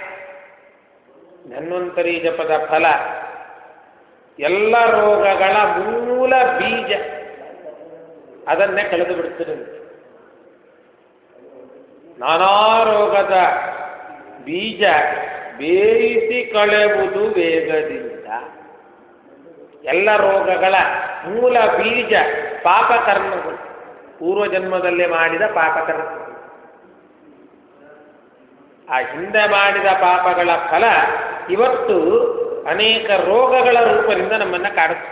ಧನ್ವಂತರಿ ಜಪದ ಫಲ ಎಲ್ಲ ರೋಗಗಳ ಮೂಲ ಬೀಜ ಅದನ್ನೇ ಕಳೆದು ಬಿಡುತ್ತದೆ ನಾನಾ ರೋಗದ ಬೀಜ ಬೇಯಿಸಿ ಕಳೆಯುವುದು ವೇಗದಿಂದ ಎಲ್ಲ ರೋಗಗಳ ಮೂಲ ಬೀಜ ಪಾಪಕರ್ಮಗಳು ಪೂರ್ವಜನ್ಮದಲ್ಲಿ ಮಾಡಿದ ಪಾಪಕರ್ಮ ಆ ಹಿಂದೆ ಮಾಡಿದ ಪಾಪಗಳ ಫಲ ಇವತ್ತು ಅನೇಕ ರೋಗಗಳ ರೂಪದಿಂದ ನಮ್ಮನ್ನ ಕಾಡುತ್ತೆ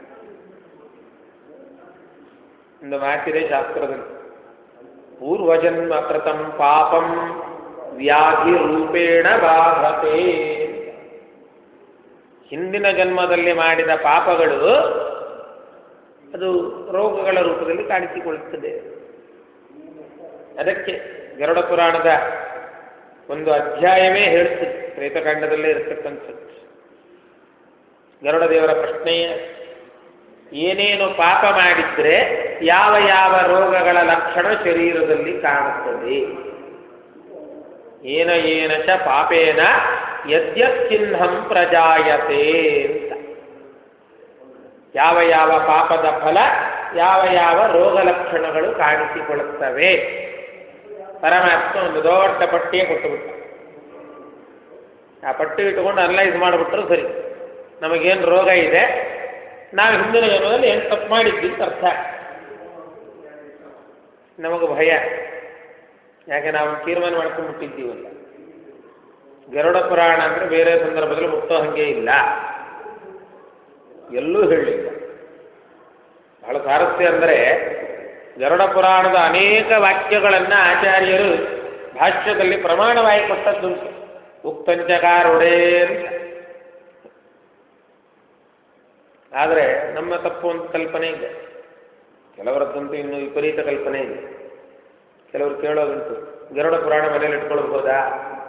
ಒಂದು ಮಾತಿದೆ ಶಾಸ್ತ್ರದಲ್ಲಿ ಪೂರ್ವಜನ್ಮ ಕೃತಂ ಪಾಪಂ ವ್ಯಾಧಿ ರೂಪೇಣ ಬಾಧತೆ ಹಿಂದಿನ ಜನ್ಮದಲ್ಲಿ ಮಾಡಿದ ಪಾಪಗಳು ಅದು ರೋಗಗಳ ರೂಪದಲ್ಲಿ ಕಾಣಿಸಿಕೊಳ್ಳುತ್ತದೆ ಅದಕ್ಕೆ ಗರುಡ ಪುರಾಣದ ಒಂದು ಅಧ್ಯಾಯವೇ ಹೇಳುತ್ತದೆ ಪ್ರೇತಕಾಂಡದಲ್ಲೇ ಇರತಕ್ಕಂಥದ್ದು ಗರುಡ ದೇವರ ಪ್ರಶ್ನೆಯ ಏನೇನು ಪಾಪ ಮಾಡಿದ್ರೆ ಯಾವ ಯಾವ ರೋಗಗಳ ಲಕ್ಷಣ ಶರೀರದಲ್ಲಿ ಕಾಣುತ್ತದೆ ಏನ ಏನ ಚ ಪಾಪೇನ ಯದ್ಯಚ್ಚಿಹ್ನಂ ಪ್ರಜಾಯತೆ ಅಂತ ಯಾವ ಯಾವ ಪಾಪದ ಫಲ ಯಾವ ಯಾವ ರೋಗ ಲಕ್ಷಣಗಳು ಕಾಣಿಸಿಕೊಳ್ಳುತ್ತವೆ ಪರಮಾತ್ಮ ಒಂದು ದೊಡ್ಡ ಪಟ್ಟಿಯೇ ಕೊಟ್ಟುಬಿಟ್ಟ ಆ ಪಟ್ಟಿ ಇಟ್ಟುಕೊಂಡು ಅನಲೈಸ್ ಮಾಡಿಬಿಟ್ರು ಸರಿ ನಮಗೇನು ರೋಗ ಇದೆ ನಾವು ಹಿಂದಿನ ಜನ್ಮದಲ್ಲಿ ಏನು ತಪ್ಪು ಮಾಡಿದ್ವಿ ಅಂತ ಅರ್ಥ ನಮಗೆ ಭಯ ಯಾಕೆ ನಾವು ತೀರ್ಮಾನ ಮಾಡ್ಕೊಂಡ್ಬಿಟ್ಟಿದ್ದೀವಲ್ಲ ಗರುಡ ಪುರಾಣ ಅಂದರೆ ಬೇರೆ ಸಂದರ್ಭದಲ್ಲಿ ಮುಟ್ಟೋ ಹಾಗೆ ಇಲ್ಲ ಎಲ್ಲೂ ಹೇಳಲಿಲ್ಲ ಬಹಳ ಸಾರಸ್ಯ ಅಂದರೆ ಗರುಡ ಪುರಾಣದ ಅನೇಕ ವಾಕ್ಯಗಳನ್ನು ಆಚಾರ್ಯರು ಭಾಷ್ಯದಲ್ಲಿ ಪ್ರಮಾಣವಾಗಿ ಕೊಟ್ಟದ್ದುಂಟು ಉಕ್ತಂಚಕಾರುಡೇ ಅಂತ ಆದರೆ ನಮ್ಮ ತಪ್ಪು ಒಂದು ಕಲ್ಪನೆ ಇದೆ ಕೆಲವರದ್ದಂತೂ ಇನ್ನು ವಿಪರೀತ ಕಲ್ಪನೆ ಇದೆ ಕೆಲವರು ಕೇಳೋದುಂಟು ಗರುಡ ಪುರಾಣ ಮನೇಲಿ ಇಟ್ಕೊಳ್ಬೋದಾ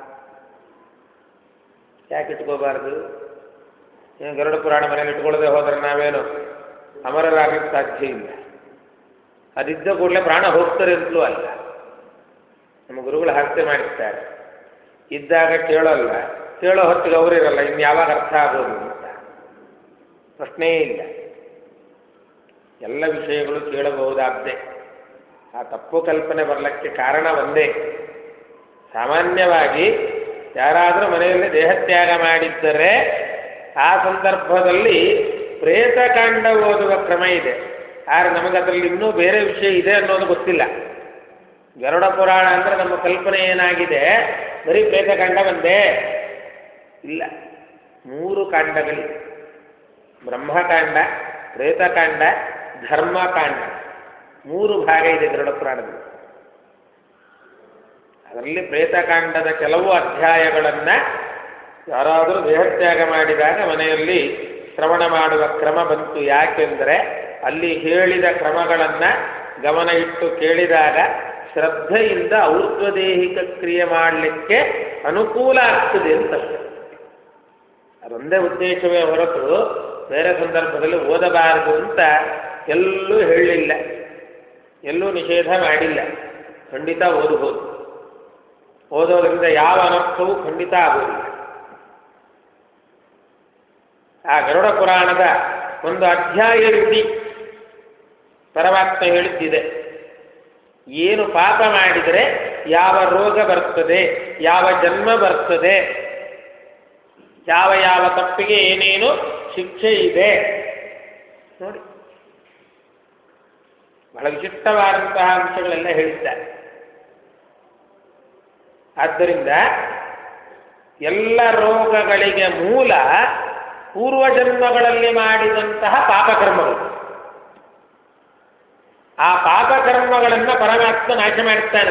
ಯಾಕೆ ಇಟ್ಕೋಬಾರ್ದು ಏನು ಗರುಡ ಪುರಾಣ ಮನೇಲಿ ಇಟ್ಕೊಳ್ಳದೆ ಹೋದ್ರೆ ನಾವೇನು ಅಮರರಾಗಲಿಕ್ಕೆ ಸಾಧ್ಯ ಇಲ್ಲ ಅದಿದ್ದ ಕೂಡಲೇ ಪ್ರಾಣ ಹೋಗ್ತಾರೆ ಅಂತಲೂ ಅಲ್ಲ ನಮ್ಮ ಗುರುಗಳು ಹಾಸ್ಯ ಮಾಡಿರ್ತಾರೆ ಇದ್ದಾಗ ಕೇಳೋಲ್ಲ ಕೇಳೋ ಹೊತ್ತಿಗೆ ಅವರಿರಲ್ಲ ಇನ್ನು ಯಾವಾಗ ಅರ್ಥ ಆಗೋದು ಅಂತ ಪ್ರಶ್ನೆಯೇ ಇಲ್ಲ ಎಲ್ಲ ವಿಷಯಗಳು ಕೇಳಬಹುದಾದ್ದೆ ಆ ತಪ್ಪು ಕಲ್ಪನೆ ಬರಲಿಕ್ಕೆ ಕಾರಣ ಒಂದೇ ಸಾಮಾನ್ಯವಾಗಿ ಯಾರಾದರೂ ಮನೆಯಲ್ಲಿ ದೇಹತ್ಯಾಗ ಮಾಡಿದ್ದರೆ ಆ ಸಂದರ್ಭದಲ್ಲಿ ಪ್ರೇತಕಾಂಡ ಓದುವ ಕ್ರಮ ಇದೆ ಆದರೆ ನಮಗೆ ಅದರಲ್ಲಿ ಇನ್ನೂ ಬೇರೆ ವಿಷಯ ಇದೆ ಅನ್ನೋದು ಗೊತ್ತಿಲ್ಲ ಗರುಡ ಪುರಾಣ ಅಂದರೆ ನಮ್ಮ ಕಲ್ಪನೆ ಏನಾಗಿದೆ ಬರೀ ಪ್ರೇತಕಾಂಡ ಒಂದೇ ಇಲ್ಲ ಮೂರು ಕಾಂಡಗಳಿವೆ ಬ್ರಹ್ಮಕಾಂಡ ಪ್ರೇತಕಾಂಡ ಧರ್ಮಕಾಂಡ ಮೂರು ಭಾಗ ಇದೆ ಗರುಡ ಪುರಾಣದಲ್ಲಿ ಅದರಲ್ಲಿ ಪ್ರೇತಕಾಂಡದ ಕೆಲವು ಅಧ್ಯಾಯಗಳನ್ನು ಯಾರಾದರೂ ದೇಹತ್ಯಾಗ ಮಾಡಿದಾಗ ಮನೆಯಲ್ಲಿ ಶ್ರವಣ ಮಾಡುವ ಕ್ರಮ ಬಂತು ಯಾಕೆಂದರೆ ಅಲ್ಲಿ ಹೇಳಿದ ಕ್ರಮಗಳನ್ನು ಗಮನ ಇಟ್ಟು ಕೇಳಿದಾಗ ಶ್ರದ್ಧೆಯಿಂದ ಔರ್ಧ್ವದೇಹಿಕ ಕ್ರಿಯೆ ಮಾಡಲಿಕ್ಕೆ ಅನುಕೂಲ ಆಗ್ತದೆ ಅಂತಷ್ಟೆ ಅದೊಂದೇ ಉದ್ದೇಶವೇ ಹೊರತು ಬೇರೆ ಸಂದರ್ಭದಲ್ಲಿ ಓದಬಾರದು ಅಂತ ಎಲ್ಲೂ ಹೇಳಲಿಲ್ಲ ಎಲ್ಲೂ ನಿಷೇಧ ಮಾಡಿಲ್ಲ ಖಂಡಿತ ಓದಬಹುದು ಓದೋದ್ರಿಂದ ಯಾವ ಅನರ್ಥವೂ ಖಂಡಿತ ಆಗುವುದಿಲ್ಲ ಆ ಗರುಡ ಪುರಾಣದ ಒಂದು ಅಧ್ಯಾಯವಿಡಿ ಪರಮಾತ್ಮ ಹೇಳಿದ್ದಿದೆ ಏನು ಪಾಪ ಮಾಡಿದರೆ ಯಾವ ರೋಗ ಬರ್ತದೆ ಯಾವ ಜನ್ಮ ಬರ್ತದೆ ಯಾವ ಯಾವ ತಪ್ಪಿಗೆ ಏನೇನು ಶಿಕ್ಷೆ ಇದೆ ನೋಡಿ ಬಹಳ ವಿಶಿಷ್ಟವಾದಂತಹ ಅಂಶಗಳೆಲ್ಲ ಹೇಳಿದ್ದಾರೆ ಆದ್ದರಿಂದ ಎಲ್ಲ ರೋಗಗಳಿಗೆ ಮೂಲ ಪೂರ್ವಜನ್ಮಗಳಲ್ಲಿ ಮಾಡಿದಂತಹ ಪಾಪಕರ್ಮಗಳು ಆ ಪಾಪಕರ್ಮಗಳನ್ನು ಪರಮಾತ್ಮ ನಾಶ ಮಾಡುತ್ತಾನೆ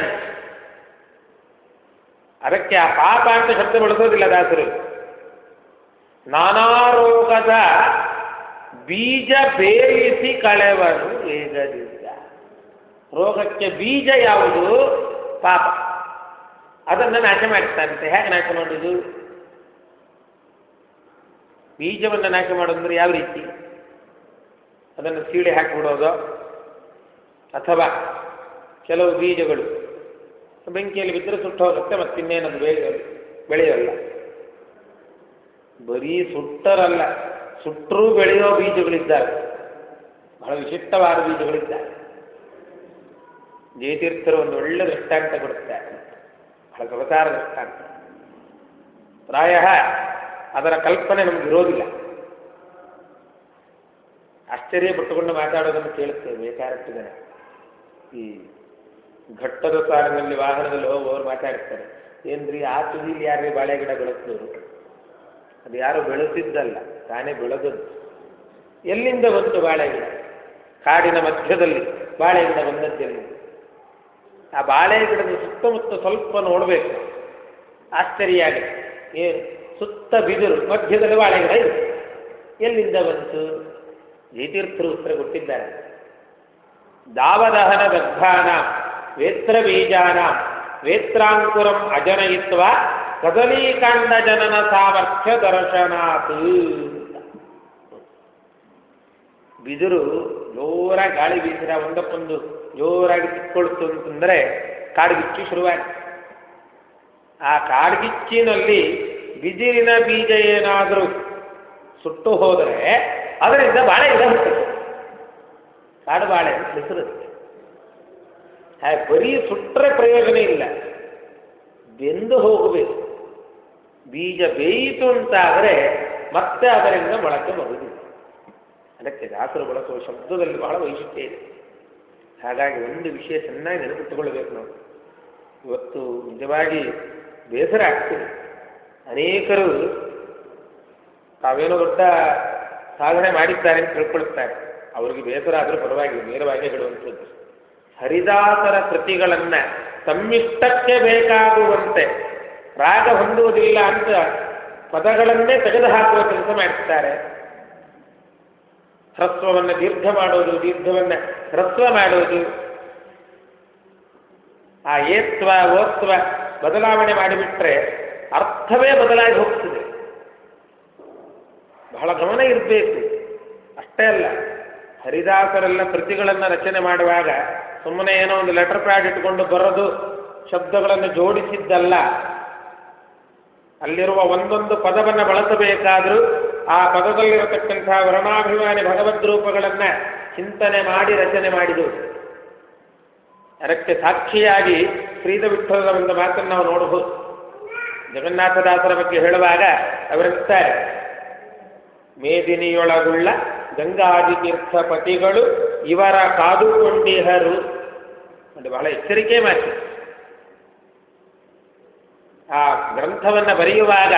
ಅದಕ್ಕೆ ಆ ಪಾಪ ಅಂತ ಶಬ್ದ ಬಳಸೋದಿಲ್ಲ ದಾಸರು ನಾನಾ ರೋಗದ ಬೀಜ ಬೇಯಿಸಿ ಕಳೆವರು ವೇಗದಿಂದ ರೋಗಕ್ಕೆ ಬೀಜ ಯಾವುದು ಪಾಪ ಅದನ್ನು ನಾಶ ಮಾಡ್ತಾನಂತೆ ಹೇಗೆ ನಾಶ ಮಾಡೋದು ಬೀಜವನ್ನು ನಾಶ ಮಾಡೋದಂದ್ರೆ ಯಾವ ರೀತಿ ಅದನ್ನು ಸೀಳೆ ಹಾಕಿಬಿಡೋದು ಅಥವಾ ಕೆಲವು ಬೀಜಗಳು ಬೆಂಕಿಯಲ್ಲಿ ಬಿದ್ದರೆ ಸುಟ್ಟು ಹೋಗುತ್ತೆ ಮತ್ತಿನ್ನೇನದು ಬೇಗ ಬೆಳೆಯೋಲ್ಲ ಬರೀ ಸುಟ್ಟರಲ್ಲ ಸುಟ್ಟರೂ ಬೆಳೆಯೋ ಬೀಜಗಳಿದ್ದಾವೆ ಬಹಳ ವಿಶಿಷ್ಟವಾದ ಬೀಜಗಳಿದ್ದಾವೆ ಜಯತೀರ್ಥರು ಒಂದು ಒಳ್ಳೆ ದೃಷ್ಟಾಂತ ಕೊಡುತ್ತಾರೆ ಬಹಳ ಸೊಗಸಾರ ದೃಷ್ಟಾಂತ ಪ್ರಾಯ ಅದರ ಕಲ್ಪನೆ ನಮ್ಗೆ ಇರೋದಿಲ್ಲ ಆಶ್ಚರ್ಯ ಪಟ್ಟುಕೊಂಡು ಮಾತಾಡೋದನ್ನು ಕೇಳುತ್ತೇವೆ ಬೇಕಾದಷ್ಟು ಜನ ಈ ಘಟ್ಟದ ಸಾಲಿನಲ್ಲಿ ವಾಹನದಲ್ಲಿ ಹೋಗುವವರು ಮಾತಾಡ್ತಾರೆ ಏನ್ರಿ ಆ ತುದಿಲಿ ಯಾರೇ ಬಾಳೆ ಗಿಡ ಬೆಳೆಸಿದವರು ಅದು ಯಾರು ಬೆಳೆಸಿದ್ದಲ್ಲ ತಾನೇ ಬೆಳೆದದ್ದು ಎಲ್ಲಿಂದ ಬಂತು ಬಾಳೆ ಗಿಡ ಕಾಡಿನ ಮಧ್ಯದಲ್ಲಿ ಬಾಳೆ ಗಿಡ ಬಂದದ್ದೆಲ್ಲಿ ಆ ಬಾಳೆ ಗಿಡದ ಸುತ್ತಮುತ್ತ ಸ್ವಲ್ಪ ನೋಡಬೇಕು ಆಶ್ಚರ್ಯ ಆಗುತ್ತೆ ಏನು ಸುತ್ತ ಬಿದಿರು ಮಧ್ಯದಲ್ಲಿ ಬಾಳೆ ಗಿಡ ಇದೆ ಎಲ್ಲಿಂದ ಬಂತು ಜಯತೀರ್ಥರು ಉತ್ತರ ಕೊಟ್ಟಿದ್ದಾರೆ ದಾವದಹನ ದಗ್ಧಾನ ವೇತ್ರ ಬೀಜಾನ ವೇತ್ರಾಂಕುರಂ ಅಜನಯಿತ್ವ ಕದಲೀಕಾಂಡ ಜನನ ಸಾಮರ್ಥ್ಯ ದರ್ಶನಾತ್ ಬಿದಿರು ಜೋರಾಗಿ ಗಾಳಿ ಬೀಸಿರ ಒಂದಕ್ಕೊಂದು ಜೋರಾಗಿ ತಿಕ್ಕೊಳ್ತು ಅಂತಂದ್ರೆ ಕಾಡ್ಗಿಚ್ಚು ಶುರುವಾಯ್ತು ಆ ಕಾಡ್ಗಿಚ್ಚಿನಲ್ಲಿ ಬಿದಿರಿನ ಬೀಜ ಏನಾದರೂ ಸುಟ್ಟು ಹೋದರೆ ಅದರಿಂದ ಬಾಳೆ ಗಿಡ ಹುಟ್ಟುತ್ತೆ ಕಾಡು ಬಾಳೆ ಅಂತ ಹೆಸರುತ್ತೆ ಹಾಗೆ ಬರೀ ಸುಟ್ಟರೆ ಪ್ರಯೋಜನ ಇಲ್ಲ ಬೆಂದು ಹೋಗಬೇಕು ಬೀಜ ಬೇಯಿತು ಅಂತಾದರೆ ಮತ್ತೆ ಅದರಿಂದ ಮೊಳಕೆ ಬರುವುದಿಲ್ಲ ಅದಕ್ಕೆ ದಾಸರು ಬಳಸುವ ಶಬ್ದದಲ್ಲಿ ಬಹಳ ವೈಶಿಷ್ಟ್ಯ ಇದೆ ಹಾಗಾಗಿ ಒಂದು ವಿಷಯ ಚೆನ್ನಾಗಿ ನೆನಪಿಟ್ಟುಕೊಳ್ಬೇಕು ನಾವು ಇವತ್ತು ನಿಜವಾಗಿ ಬೇಸರ ಆಗ್ತದೆ ಅನೇಕರು ತಾವೇನೋ ದೊಡ್ಡ ಸಾಧನೆ ಮಾಡಿದ್ದಾರೆ ಅಂತ ತಿಳ್ಕೊಳ್ತಾರೆ ಅವರಿಗೆ ಬೇಸರ ಆದರೂ ಪರವಾಗಿಲ್ಲ ನೇರವಾಗಿ ಹೇಳುವಂಥದ್ದು ಹರಿದಾಸರ ಕೃತಿಗಳನ್ನ ತಮ್ಮಿಷ್ಟಕ್ಕೆ ಬೇಕಾಗುವಂತೆ ರಾಗ ಹೊಂದುವುದಿಲ್ಲ ಅಂತ ಪದಗಳನ್ನೇ ತೆಗೆದುಹಾಕುವ ಕೆಲಸ ಮಾಡ್ತಾರೆ ಹ್ರಸ್ವವನ್ನು ದೀರ್ಘ ಮಾಡೋದು ದೀರ್ಘವನ್ನ ಹ್ರಸ್ವ ಮಾಡೋದು ಆ ಏತ್ವ ಓತ್ವ ಬದಲಾವಣೆ ಮಾಡಿಬಿಟ್ರೆ ಅರ್ಥವೇ ಬದಲಾಗಿ ಹೋಗ್ತದೆ ಬಹಳ ಗಮನ ಇರಬೇಕು ಅಷ್ಟೇ ಅಲ್ಲ ಹರಿದಾಸರೆಲ್ಲ ಕೃತಿಗಳನ್ನು ರಚನೆ ಮಾಡುವಾಗ ಸುಮ್ಮನೆ ಏನೋ ಒಂದು ಲೆಟರ್ ಪ್ಯಾಡ್ ಇಟ್ಕೊಂಡು ಬರೋದು ಶಬ್ದಗಳನ್ನು ಜೋಡಿಸಿದ್ದಲ್ಲ ಅಲ್ಲಿರುವ ಒಂದೊಂದು ಪದವನ್ನು ಬಳಸಬೇಕಾದರೂ ಆ ಪದದಲ್ಲಿರತಕ್ಕಂತಹ ವರ್ಣಾಭಿಮಾನಿ ಭಗವದ್ ರೂಪಗಳನ್ನ ಚಿಂತನೆ ಮಾಡಿ ರಚನೆ ಮಾಡಿದರು ಅದಕ್ಕೆ ಸಾಕ್ಷಿಯಾಗಿ ಶ್ರೀಧ ವಿಠಲರ ಒಂದು ಮಾತನ್ನು ನಾವು ನೋಡಬಹುದು ಜಗನ್ನಾಥದಾಸರ ಬಗ್ಗೆ ಹೇಳುವಾಗ ಅವರಿರ್ತಾರೆ ಮೇದಿನಿಯೊಳಗುಳ್ಳ ಗಂಗಾದಿ ತೀರ್ಥಪತಿಗಳು ಇವರ ಕಾದುಕೊಂಡಿಹರು ಅದು ಬಹಳ ಎಚ್ಚರಿಕೆ ಮಾತು ಆ ಗ್ರಂಥವನ್ನು ಬರೆಯುವಾಗ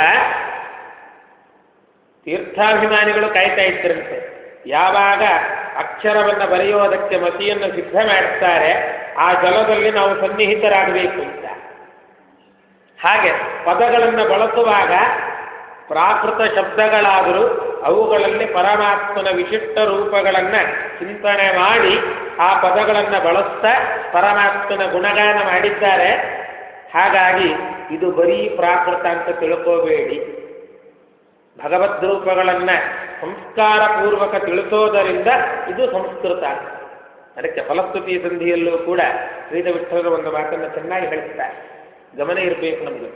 ತೀರ್ಥಾಭಿಮಾನಿಗಳು ಕಾಯ್ತಾ ಇದ್ದರಂತೆ ಯಾವಾಗ ಅಕ್ಷರವನ್ನು ಬರೆಯೋದಕ್ಕೆ ಮತಿಯನ್ನು ಸಿದ್ಧ ಮಾಡ್ತಾರೆ ಆ ಜಲದಲ್ಲಿ ನಾವು ಸನ್ನಿಹಿತರಾಗಬೇಕು ಅಂತ ಹಾಗೆ ಪದಗಳನ್ನು ಬಳಸುವಾಗ ಪ್ರಾಕೃತ ಶಬ್ದಗಳಾದರೂ ಅವುಗಳಲ್ಲಿ ಪರಮಾತ್ಮನ ವಿಶಿಷ್ಟ ರೂಪಗಳನ್ನು ಚಿಂತನೆ ಮಾಡಿ ಆ ಪದಗಳನ್ನು ಬಳಸ್ತಾ ಪರಮಾತ್ಮನ ಗುಣಗಾನ ಮಾಡಿದ್ದಾರೆ ಹಾಗಾಗಿ ಇದು ಬರೀ ಪ್ರಾಕೃತ ಅಂತ ತಿಳ್ಕೋಬೇಡಿ ಭಗವದ್ ರೂಪಗಳನ್ನು ಸಂಸ್ಕಾರ ಪೂರ್ವಕ ತಿಳಿಸೋದರಿಂದ ಇದು ಸಂಸ್ಕೃತ ಅದಕ್ಕೆ ಫಲಸ್ತುತಿ ಸಂಧಿಯಲ್ಲೂ ಕೂಡ ಶ್ರೀಧ ವಿಠಲರ ಒಂದು ಮಾತನ್ನು ಚೆನ್ನಾಗಿ ಹೇಳ್ತಾರೆ ಗಮನ ಇರಬೇಕು ನಮಗೆ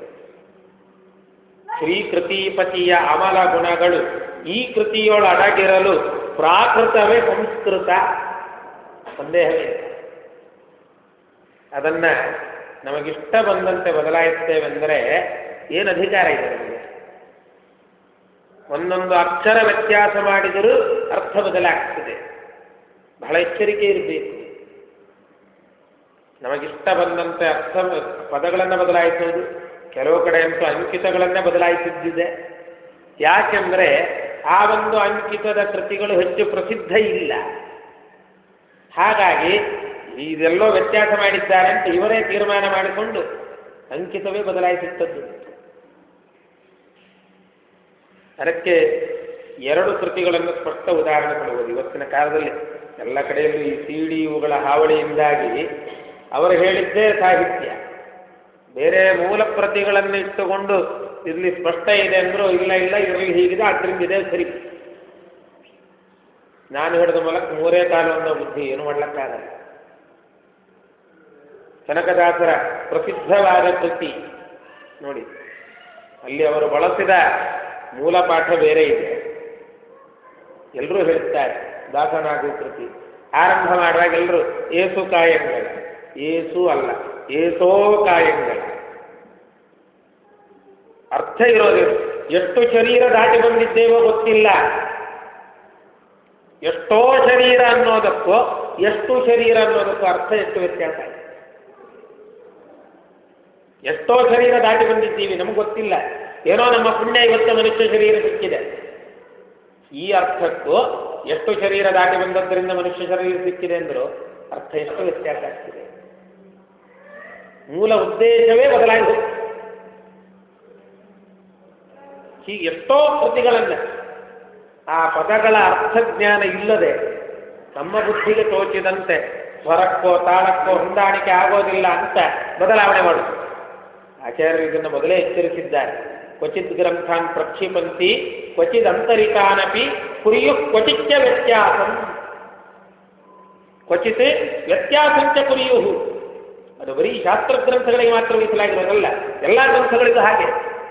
ಶ್ರೀಕೃತಿಪತಿಯ ಅಮಲ ಗುಣಗಳು ಈ ಕೃತಿಯೊಳ ಅಡಗಿರಲು ಪ್ರಾಕೃತವೇ ಸಂಸ್ಕೃತ ಸಂದೇಹವೇ ಅದನ್ನ ನಮಗಿಷ್ಟ ಬಂದಂತೆ ಬದಲಾಯಿಸ್ತೇವೆಂದರೆ ಏನು ಅಧಿಕಾರ ಇದೆ ನಮಗೆ ಒಂದೊಂದು ಅಕ್ಷರ ವ್ಯತ್ಯಾಸ ಮಾಡಿದರೂ ಅರ್ಥ ಬದಲಾಗ್ತದೆ ಬಹಳ ಎಚ್ಚರಿಕೆ ಇರಬೇಕು ನಮಗಿಷ್ಟ ಬಂದಂತೆ ಅರ್ಥ ಪದಗಳನ್ನು ಬದಲಾಯಿಸುವುದು ಕೆಲವು ಕಡೆ ಅಂತೂ ಅಂಕಿತಗಳನ್ನೇ ಬದಲಾಯಿಸಿದ್ದಿದೆ ಯಾಕೆಂದ್ರೆ ಆ ಒಂದು ಅಂಕಿತದ ಕೃತಿಗಳು ಹೆಚ್ಚು ಪ್ರಸಿದ್ಧ ಇಲ್ಲ ಹಾಗಾಗಿ ಇದೆಲ್ಲೋ ವ್ಯತ್ಯಾಸ ಮಾಡಿದ್ದಾರೆ ಅಂತ ಇವರೇ ತೀರ್ಮಾನ ಮಾಡಿಕೊಂಡು ಅಂಕಿತವೇ ಬದಲಾಯಿಸುತ್ತದ್ದು ಅದಕ್ಕೆ ಎರಡು ಕೃತಿಗಳನ್ನು ಸ್ಪಷ್ಟ ಉದಾಹರಣೆ ಕೊಡುವುದು ಇವತ್ತಿನ ಕಾಲದಲ್ಲಿ ಎಲ್ಲ ಕಡೆಯಲ್ಲೂ ಈ ಸಿ ಡಿ ಇವುಗಳ ಹಾವಳಿಯಿಂದಾಗಿ ಅವರು ಹೇಳಿದ್ದೇ ಸಾಹಿತ್ಯ ಬೇರೆ ಮೂಲ ಪ್ರತಿಗಳನ್ನು ಇಟ್ಟುಕೊಂಡು ಇಲ್ಲಿ ಸ್ಪಷ್ಟ ಇದೆ ಅಂದ್ರು ಇಲ್ಲ ಇಲ್ಲ ಇದರಲ್ಲಿ ಹೀಗಿದೆ ಅದರಿಂದ ಇದೆ ಸರಿ ನಾನು ಹಿಡಿದ ಮೂಲಕ ಮೂರೇ ಕಾಲು ಅನ್ನೋ ಬುದ್ಧಿ ಏನು ಮಾಡ್ಲಕ್ಕಾಗಲ್ಲ ಕನಕದಾಸರ ಪ್ರಸಿದ್ಧವಾದ ಕೃತಿ ನೋಡಿ ಅಲ್ಲಿ ಅವರು ಬಳಸಿದ ಮೂಲ ಪಾಠ ಬೇರೆ ಇದೆ ಎಲ್ಲರೂ ಹೇಳ್ತಾರೆ ದಾಸನಾಗು ಕೃತಿ ಆರಂಭ ಮಾಡುವಾಗ ಎಲ್ಲರೂ ಏಸು ಕಾಯಂಗಳ ಏಸು ಅಲ್ಲ ಏಸೋ ಕಾಯಂಗಳ ಅರ್ಥ ಇರೋದಿಲ್ಲ ಎಷ್ಟು ಶರೀರ ದಾಟಿ ಬಂದಿದ್ದೇವೋ ಗೊತ್ತಿಲ್ಲ ಎಷ್ಟೋ ಶರೀರ ಅನ್ನೋದಕ್ಕೂ ಎಷ್ಟು ಶರೀರ ಅನ್ನೋದಕ್ಕೂ ಅರ್ಥ ಎಷ್ಟು ವ್ಯತ್ಯಾಸ ಇದೆ ಎಷ್ಟೋ ಶರೀರ ದಾಟಿ ಬಂದಿದ್ದೀವಿ ನಮ್ಗೆ ಗೊತ್ತಿಲ್ಲ ಏನೋ ನಮ್ಮ ಪುಣ್ಯ ಇವತ್ತು ಮನುಷ್ಯ ಶರೀರ ಸಿಕ್ಕಿದೆ ಈ ಅರ್ಥಕ್ಕೂ ಎಷ್ಟು ಶರೀರ ದಾಟಿ ಬಂದದ್ದರಿಂದ ಮನುಷ್ಯ ಶರೀರ ಸಿಕ್ಕಿದೆ ಅಂದರೂ ಅರ್ಥ ಎಷ್ಟು ವ್ಯತ್ಯಾಸ ಆಗ್ತಿದೆ ಮೂಲ ಉದ್ದೇಶವೇ ಬದಲಾಗಿ ಹೋಗ್ತದೆ ಹೀಗೆ ಎಷ್ಟೋ ಕೃತಿಗಳನ್ನ ಆ ಪದಗಳ ಅರ್ಥಜ್ಞಾನ ಇಲ್ಲದೆ ನಮ್ಮ ಬುದ್ಧಿಗೆ ತೋಚಿದಂತೆ ಸ್ವರಕ್ಕೋ ತಾಳಕ್ಕೋ ಹೊಂದಾಣಿಕೆ ಆಗೋದಿಲ್ಲ ಅಂತ ಬದಲಾವಣೆ ಮಾಡುತ್ತೆ ಆಚಾರ್ಯರು ಇದನ್ನು ಮೊದಲೇ ಎಚ್ಚರಿಸಿದ್ದಾರೆ ಕ್ವಚಿತ್ ಗ್ರಂಥಾನ್ ಪ್ರಕ್ಷಿಪಂತಿ ಕ್ವಚಿದ್ ಅಂತರಿಕಾನಪಿ ಕುರಿಯು ಕ್ವಚಿಚ್ಚ ವ್ಯತ್ಯಾಸಂ ಕ್ವಚಿತ್ ವ್ಯತ್ಯಾಸಂಚ ಕುರಿಯು ಅದು ಬರೀ ಶಾಸ್ತ್ರ ಗ್ರಂಥಗಳಿಗೆ ಮಾತ್ರ ಮೀಸಲಾಗಿರೋದಲ್ಲ ಎಲ್ಲ ಗ್ರಂಥಗಳಿಗೂ ಹಾಗೆ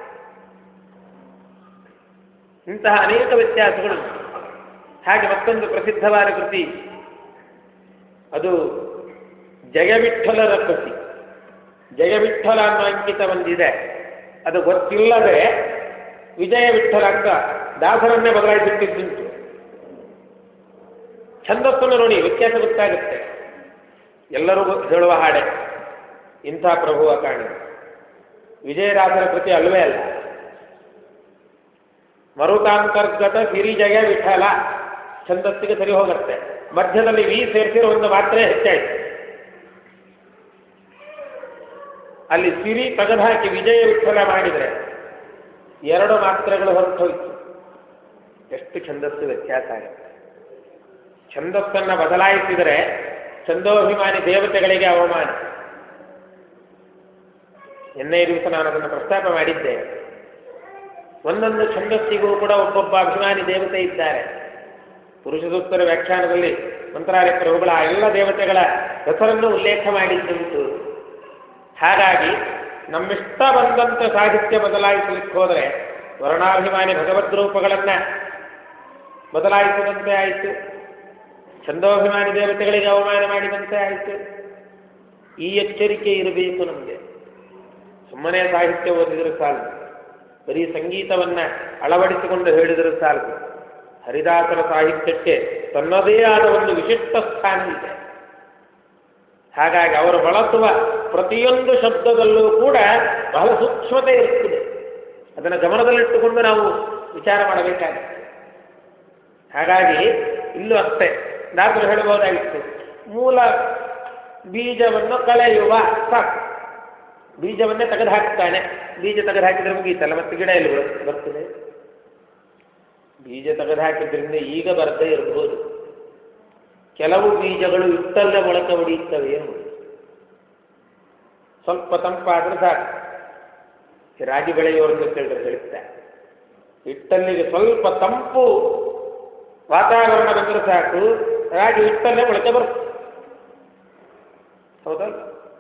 ಇಂತಹ ಅನೇಕ ವ್ಯತ್ಯಾಸಗಳು ಹಾಗೆ ಮತ್ತೊಂದು ಪ್ರಸಿದ್ಧವಾದ ಕೃತಿ ಅದು ಜಯವಿಠಲರ ಕೃತಿ ಜಯವಿಠಲ ಅನ್ನೋ ಅಂಕಿತ ಬಂದಿದೆ ಅದು ಗೊತ್ತಿಲ್ಲದೆ ವಿಜಯ ವಿಠಲ ಅಂತ ದಾಸರನ್ನೇ ಬದಲಾಯಿಸಿಟ್ಟಿದ್ದುಂಟು ಛಂದಸ್ಸನ್ನು ನೋಡಿ ವ್ಯತ್ಯಾಸ ಗೊತ್ತಾಗುತ್ತೆ ಎಲ್ಲರೂ ಗೊ- ಹೇಳುವ ಹಾಡೆ ಇಂಥ ಪ್ರಭುವ ಕಾಣಿ ವಿಜಯದಾಸರ ಕೃತಿ ಅಲ್ವೇ ಅಲ್ಲ ಮರುತಾಂತರ್ಗತ ಸಿರಿಜಯ ವಿಠಲ ಛಂದಸ್ಸಿಗೆ ಸರಿ ಹೋಗುತ್ತೆ ಮಧ್ಯದಲ್ಲಿ ವಿ ಸೇರಿಸಿರೋ ಒಂದು ಮಾತ್ರ ಹೆಚ್ಚಾಯಿತು ಅಲ್ಲಿ ಸಿರಿ ತೆಗೆದುಹಾಕಿ ವಿಜಯ ವಿಠಲ ಮಾಡಿದರೆ ಎರಡು ಮಾತ್ರೆಗಳು ಹೊರಟೋಯ್ತು ಎಷ್ಟು ಛಂದಸ್ಸು ವ್ಯತ್ಯಾಸ ಆಗುತ್ತೆ ಛಂದಸ್ಸನ್ನ ಬದಲಾಯಿಸಿದರೆ ಛಂದೋಭಿಮಾನಿ ದೇವತೆಗಳಿಗೆ ಅವಮಾನ ನಿನ್ನೆ ದಿವಸ ನಾನು ಅದನ್ನು ಪ್ರಸ್ತಾಪ ಮಾಡಿದ್ದೆ ಒಂದೊಂದು ಛಂದಸ್ಸಿಗೂ ಕೂಡ ಒಬ್ಬೊಬ್ಬ ಅಭಿಮಾನಿ ದೇವತೆ ಇದ್ದಾರೆ ಪುರುಷ ಸೂಕ್ತರ ವ್ಯಾಖ್ಯಾನದಲ್ಲಿ ಮಂತ್ರಾಲಯ ಪ್ರಭುಗಳ ಆ ಎಲ್ಲ ದೇವತೆಗಳ ಹೆಸರನ್ನು ಉಲ್ಲೇಖ ಮಾಡಿದ್ದುಂಟು ಹಾಗಾಗಿ ನಮ್ಮಿಷ್ಟ ಬಂದಂತೆ ಸಾಹಿತ್ಯ ಬದಲಾಯಿಸಲಿಕ್ಕೆ ಹೋದರೆ ವರ್ಣಾಭಿಮಾನಿ ಭಗವದ್ ರೂಪಗಳನ್ನ ಬದಲಾಯಿಸಿದಂತೆ ಆಯಿತು ಛಂದೋಭಿಮಾನಿ ದೇವತೆಗಳಿಗೆ ಅವಮಾನ ಮಾಡಿದಂತೆ ಆಯಿತು ಈ ಎಚ್ಚರಿಕೆ ಇರಬೇಕು ನಮಗೆ ಸುಮ್ಮನೆ ಸಾಹಿತ್ಯ ಓದಿದರೂ ಸಾಲದು ಬರೀ ಸಂಗೀತವನ್ನ ಅಳವಡಿಸಿಕೊಂಡು ಹೇಳಿದರೂ ಸಾಲದು ಹರಿದಾಸರ ಸಾಹಿತ್ಯಕ್ಕೆ ತನ್ನದೇ ಆದ ಒಂದು ವಿಶಿಷ್ಟ ಸ್ಥಾನ ಇದೆ ಹಾಗಾಗಿ ಅವರು ಬಳಸುವ ಪ್ರತಿಯೊಂದು ಶಬ್ದದಲ್ಲೂ ಕೂಡ ಬಹಳ ಸೂಕ್ಷ್ಮತೆ ಇರುತ್ತದೆ ಅದನ್ನು ಗಮನದಲ್ಲಿಟ್ಟುಕೊಂಡು ನಾವು ವಿಚಾರ ಮಾಡಬೇಕಾಗುತ್ತೆ ಹಾಗಾಗಿ ಇಲ್ಲೂ ಅಷ್ಟೇ ದಾಸರು ಹೇಳಬಹುದಾಗಿತ್ತು ಮೂಲ ಬೀಜವನ್ನು ಕಳೆಯುವ ಸಾಕು ಬೀಜವನ್ನೇ ತೆಗೆದು ಹಾಕ್ತಾನೆ ಬೀಜ ತೆಗೆದು ಹಾಕಿದ್ರೆ ಮುಗೀತಲ್ಲ ಮತ್ತೆ ಗಿಡ ಎಲ್ಲಿ ಬರು- ಬರ್ತದೆ ಬೀಜ ತೆಗೆದು ಹಾಕಿದ್ರಿಂದ ಈಗ ಬರದೇ ಇರಬಹುದು ಕೆಲವು ಬೀಜಗಳು ಇಟ್ಟಲ್ಲೇ ಮೊಳಕೆ ಹೊಡೆಯುತ್ತವೆ ಏನು ಸ್ವಲ್ಪ ತಂಪಾದ್ರೆ ಸಾಕು ಈ ರಾಗಿ ಬೆಳೆಯೋರನ್ನು ಕೇಳಿದ್ರೆ ಹೇಳ್ತಾರೆ ಹಿಟ್ಟಲ್ಲಿಗೆ ಸ್ವಲ್ಪ ತಂಪು ವಾತಾವರಣ ಬಂದರೆ ಸಾಕು ರಾಗಿ ಹಿಟ್ಟಲ್ಲೇ ಮೊಳಕೆ ಬರುತ್ತೆ ಹೌದಲ್ಲ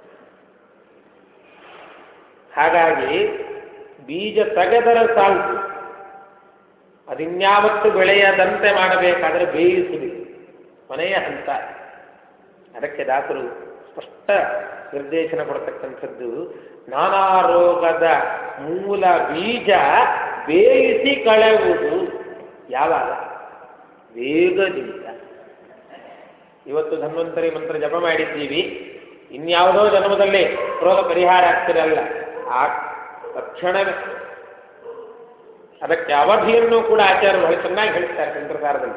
ಹಾಗಾಗಿ ಬೀಜ ತೆಗೆದರ ಸಾಲ್ತು ಅದಿನ್ಯಾವತ್ತು ಬೆಳೆಯದಂತೆ ಮಾಡಬೇಕಾದರೆ ಬೇಯಿಸಬೇಕು ಕೊನೆಯ ಹಂತ ಅದಕ್ಕೆ ದಾಸರು ಸ್ಪಷ್ಟ ನಿರ್ದೇಶನ ಕೊಡ್ತಕ್ಕಂಥದ್ದು ನಾನಾ ರೋಗದ ಮೂಲ ಬೀಜ ಬೇಯಿಸಿ ಕಳೆಯುವುದು ಯಾವಾಗ ವೇಗದಿಂದ ಇವತ್ತು ಧನ್ವಂತರಿ ಮಂತ್ರ ಜಪ ಮಾಡಿದ್ದೀವಿ ಇನ್ಯಾವುದೋ ಜನ್ಮದಲ್ಲಿ ರೋಗ ಪರಿಹಾರ ಆಗ್ತಿರಲ್ಲ ಆ ತಕ್ಷಣವೇ ಅದಕ್ಕೆ ಅವಧಿಯನ್ನು ಕೂಡ ಆಚಾರ್ಯರು ಬಹಳ ಚೆನ್ನಾಗಿ ಹೇಳ್ತಾರೆ ತಂತ್ರಸಾರದಲ್ಲಿ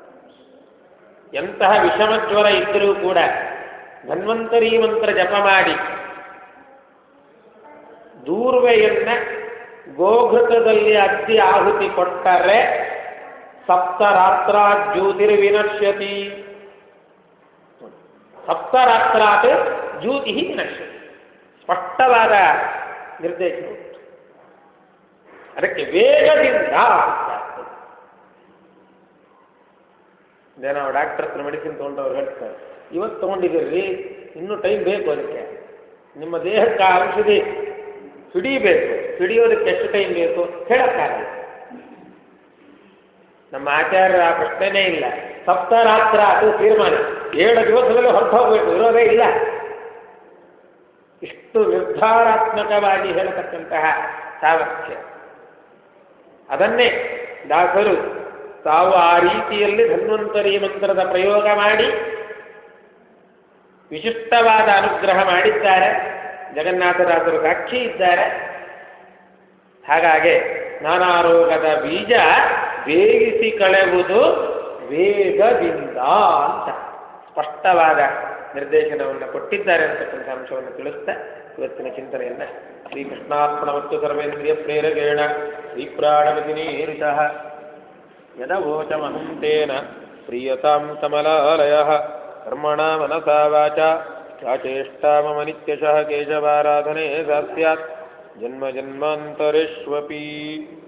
ಎಂತಹ ವಿಷಮ ಜ್ವರ ಇದ್ದರೂ ಕೂಡ ಧನ್ವಂತರಿ ಮಂತ್ರ ಜಪ ಮಾಡಿ ದೂರ್ವೆಯನ್ನ ಗೋಘೃತದಲ್ಲಿ ಅದ್ದಿ ಆಹುತಿ ಕೊಟ್ಟರೆ ಸಪ್ತರಾತ್ರ ಜ್ಯೋತಿರ್ವಿನಶ್ಯತಿ ಸಪ್ತರಾತ್ರಾತ್ ಜ್ಯೋತಿ ವಿನಶ್ಯತಿ ಸ್ಪಷ್ಟವಾದ ನಿರ್ದೇಶನ ಉಂಟು. ಅದಕ್ಕೆ ವೇಗದಿಂದ ಇದೇ ನಾವು ಡಾಕ್ಟರ್ ಹತ್ರ ಮೆಡಿಸಿನ್ ತೊಗೊಂಡವ್ರು ಹೇಳ್ತಾರೆ ಇವತ್ತು ತೊಗೊಂಡಿದ್ದೀರಿ ಇನ್ನೂ ಟೈಮ್ ಬೇಕು ಅದಕ್ಕೆ ನಿಮ್ಮ ದೇಹಕ್ಕೆ ಆ ಔಷಧಿ ಹಿಡಿಬೇಕು ಹಿಡಿಯೋದಕ್ಕೆ ಎಷ್ಟು ಟೈಮ್ ಬೇಕು ಹೇಳಕ್ಕಾಗಲ್ಲ ನಮ್ಮ ಆಚಾರ್ಯರ ಆ ಪ್ರಶ್ನೆನೇ ಇಲ್ಲ ಸಪ್ತರಾತ್ರ ಅದು ತೀರ್ಮಾನ ಏಳು ದಿವಸದಲ್ಲಿ ಹೊರಟು ಹೋಗ್ಬೇಕು ಇರೋದೇ ಇಲ್ಲ ಇಷ್ಟು ನಿರ್ಧಾರಾತ್ಮಕವಾಗಿ ಹೇಳತಕ್ಕಂತಹ ಸಾಮರ್ಥ್ಯ ಅದನ್ನೇ ದಾಸರು ತಾವು ಆ ರೀತಿಯಲ್ಲಿ ಧನ್ವಂತರಿ ಮಂತ್ರದ ಪ್ರಯೋಗ ಮಾಡಿ ವಿಶಿಷ್ಟವಾದ ಅನುಗ್ರಹ ಮಾಡಿದ್ದಾರೆ ಜಗನ್ನಾಥದಾಸರು ಸಾಕ್ಷಿ ಇದ್ದಾರೆ ಹಾಗಾಗಿ ನಾನಾರೋಗದ ಬೀಜ ಬೇಗಿಸಿ ಕಳೆಯುವುದು ವೇಗದಿಂದ ಅಂತ ಸ್ಪಷ್ಟವಾದ ನಿರ್ದೇಶನವನ್ನು ಕೊಟ್ಟಿದ್ದಾರೆ ಅಂತಕ್ಕಂಥ ಅಂಶವನ್ನು ತಿಳಿಸ್ತಾ ಇವತ್ತಿನ ಚಿಂತನೆಯನ್ನ ಶ್ರೀಕೃಷ್ಣಾರ್ಪಣ ಮತ್ತು ಸರ್ವೇಂದ್ರಿಯ ಪ್ರೇರಕೇಣ ಶ್ರೀಪ್ರಾಣಗತಿನೀರಿತಃ ಯದವೋಚಮಹಂ ತೇನ ಪ್ರೀಯತಾಂ ಕಮಲಾಲಯ ಕರ್ಮಣ ಮನಸಾ ವಾಚ ಚಾಚೇಷ್ಟಾ ಮಮ ನಿತ್ಯಶಃ ಕೇಶವಾರಾಧನೆ सा स्यात् जन्म जन्मान्तरेष्वपि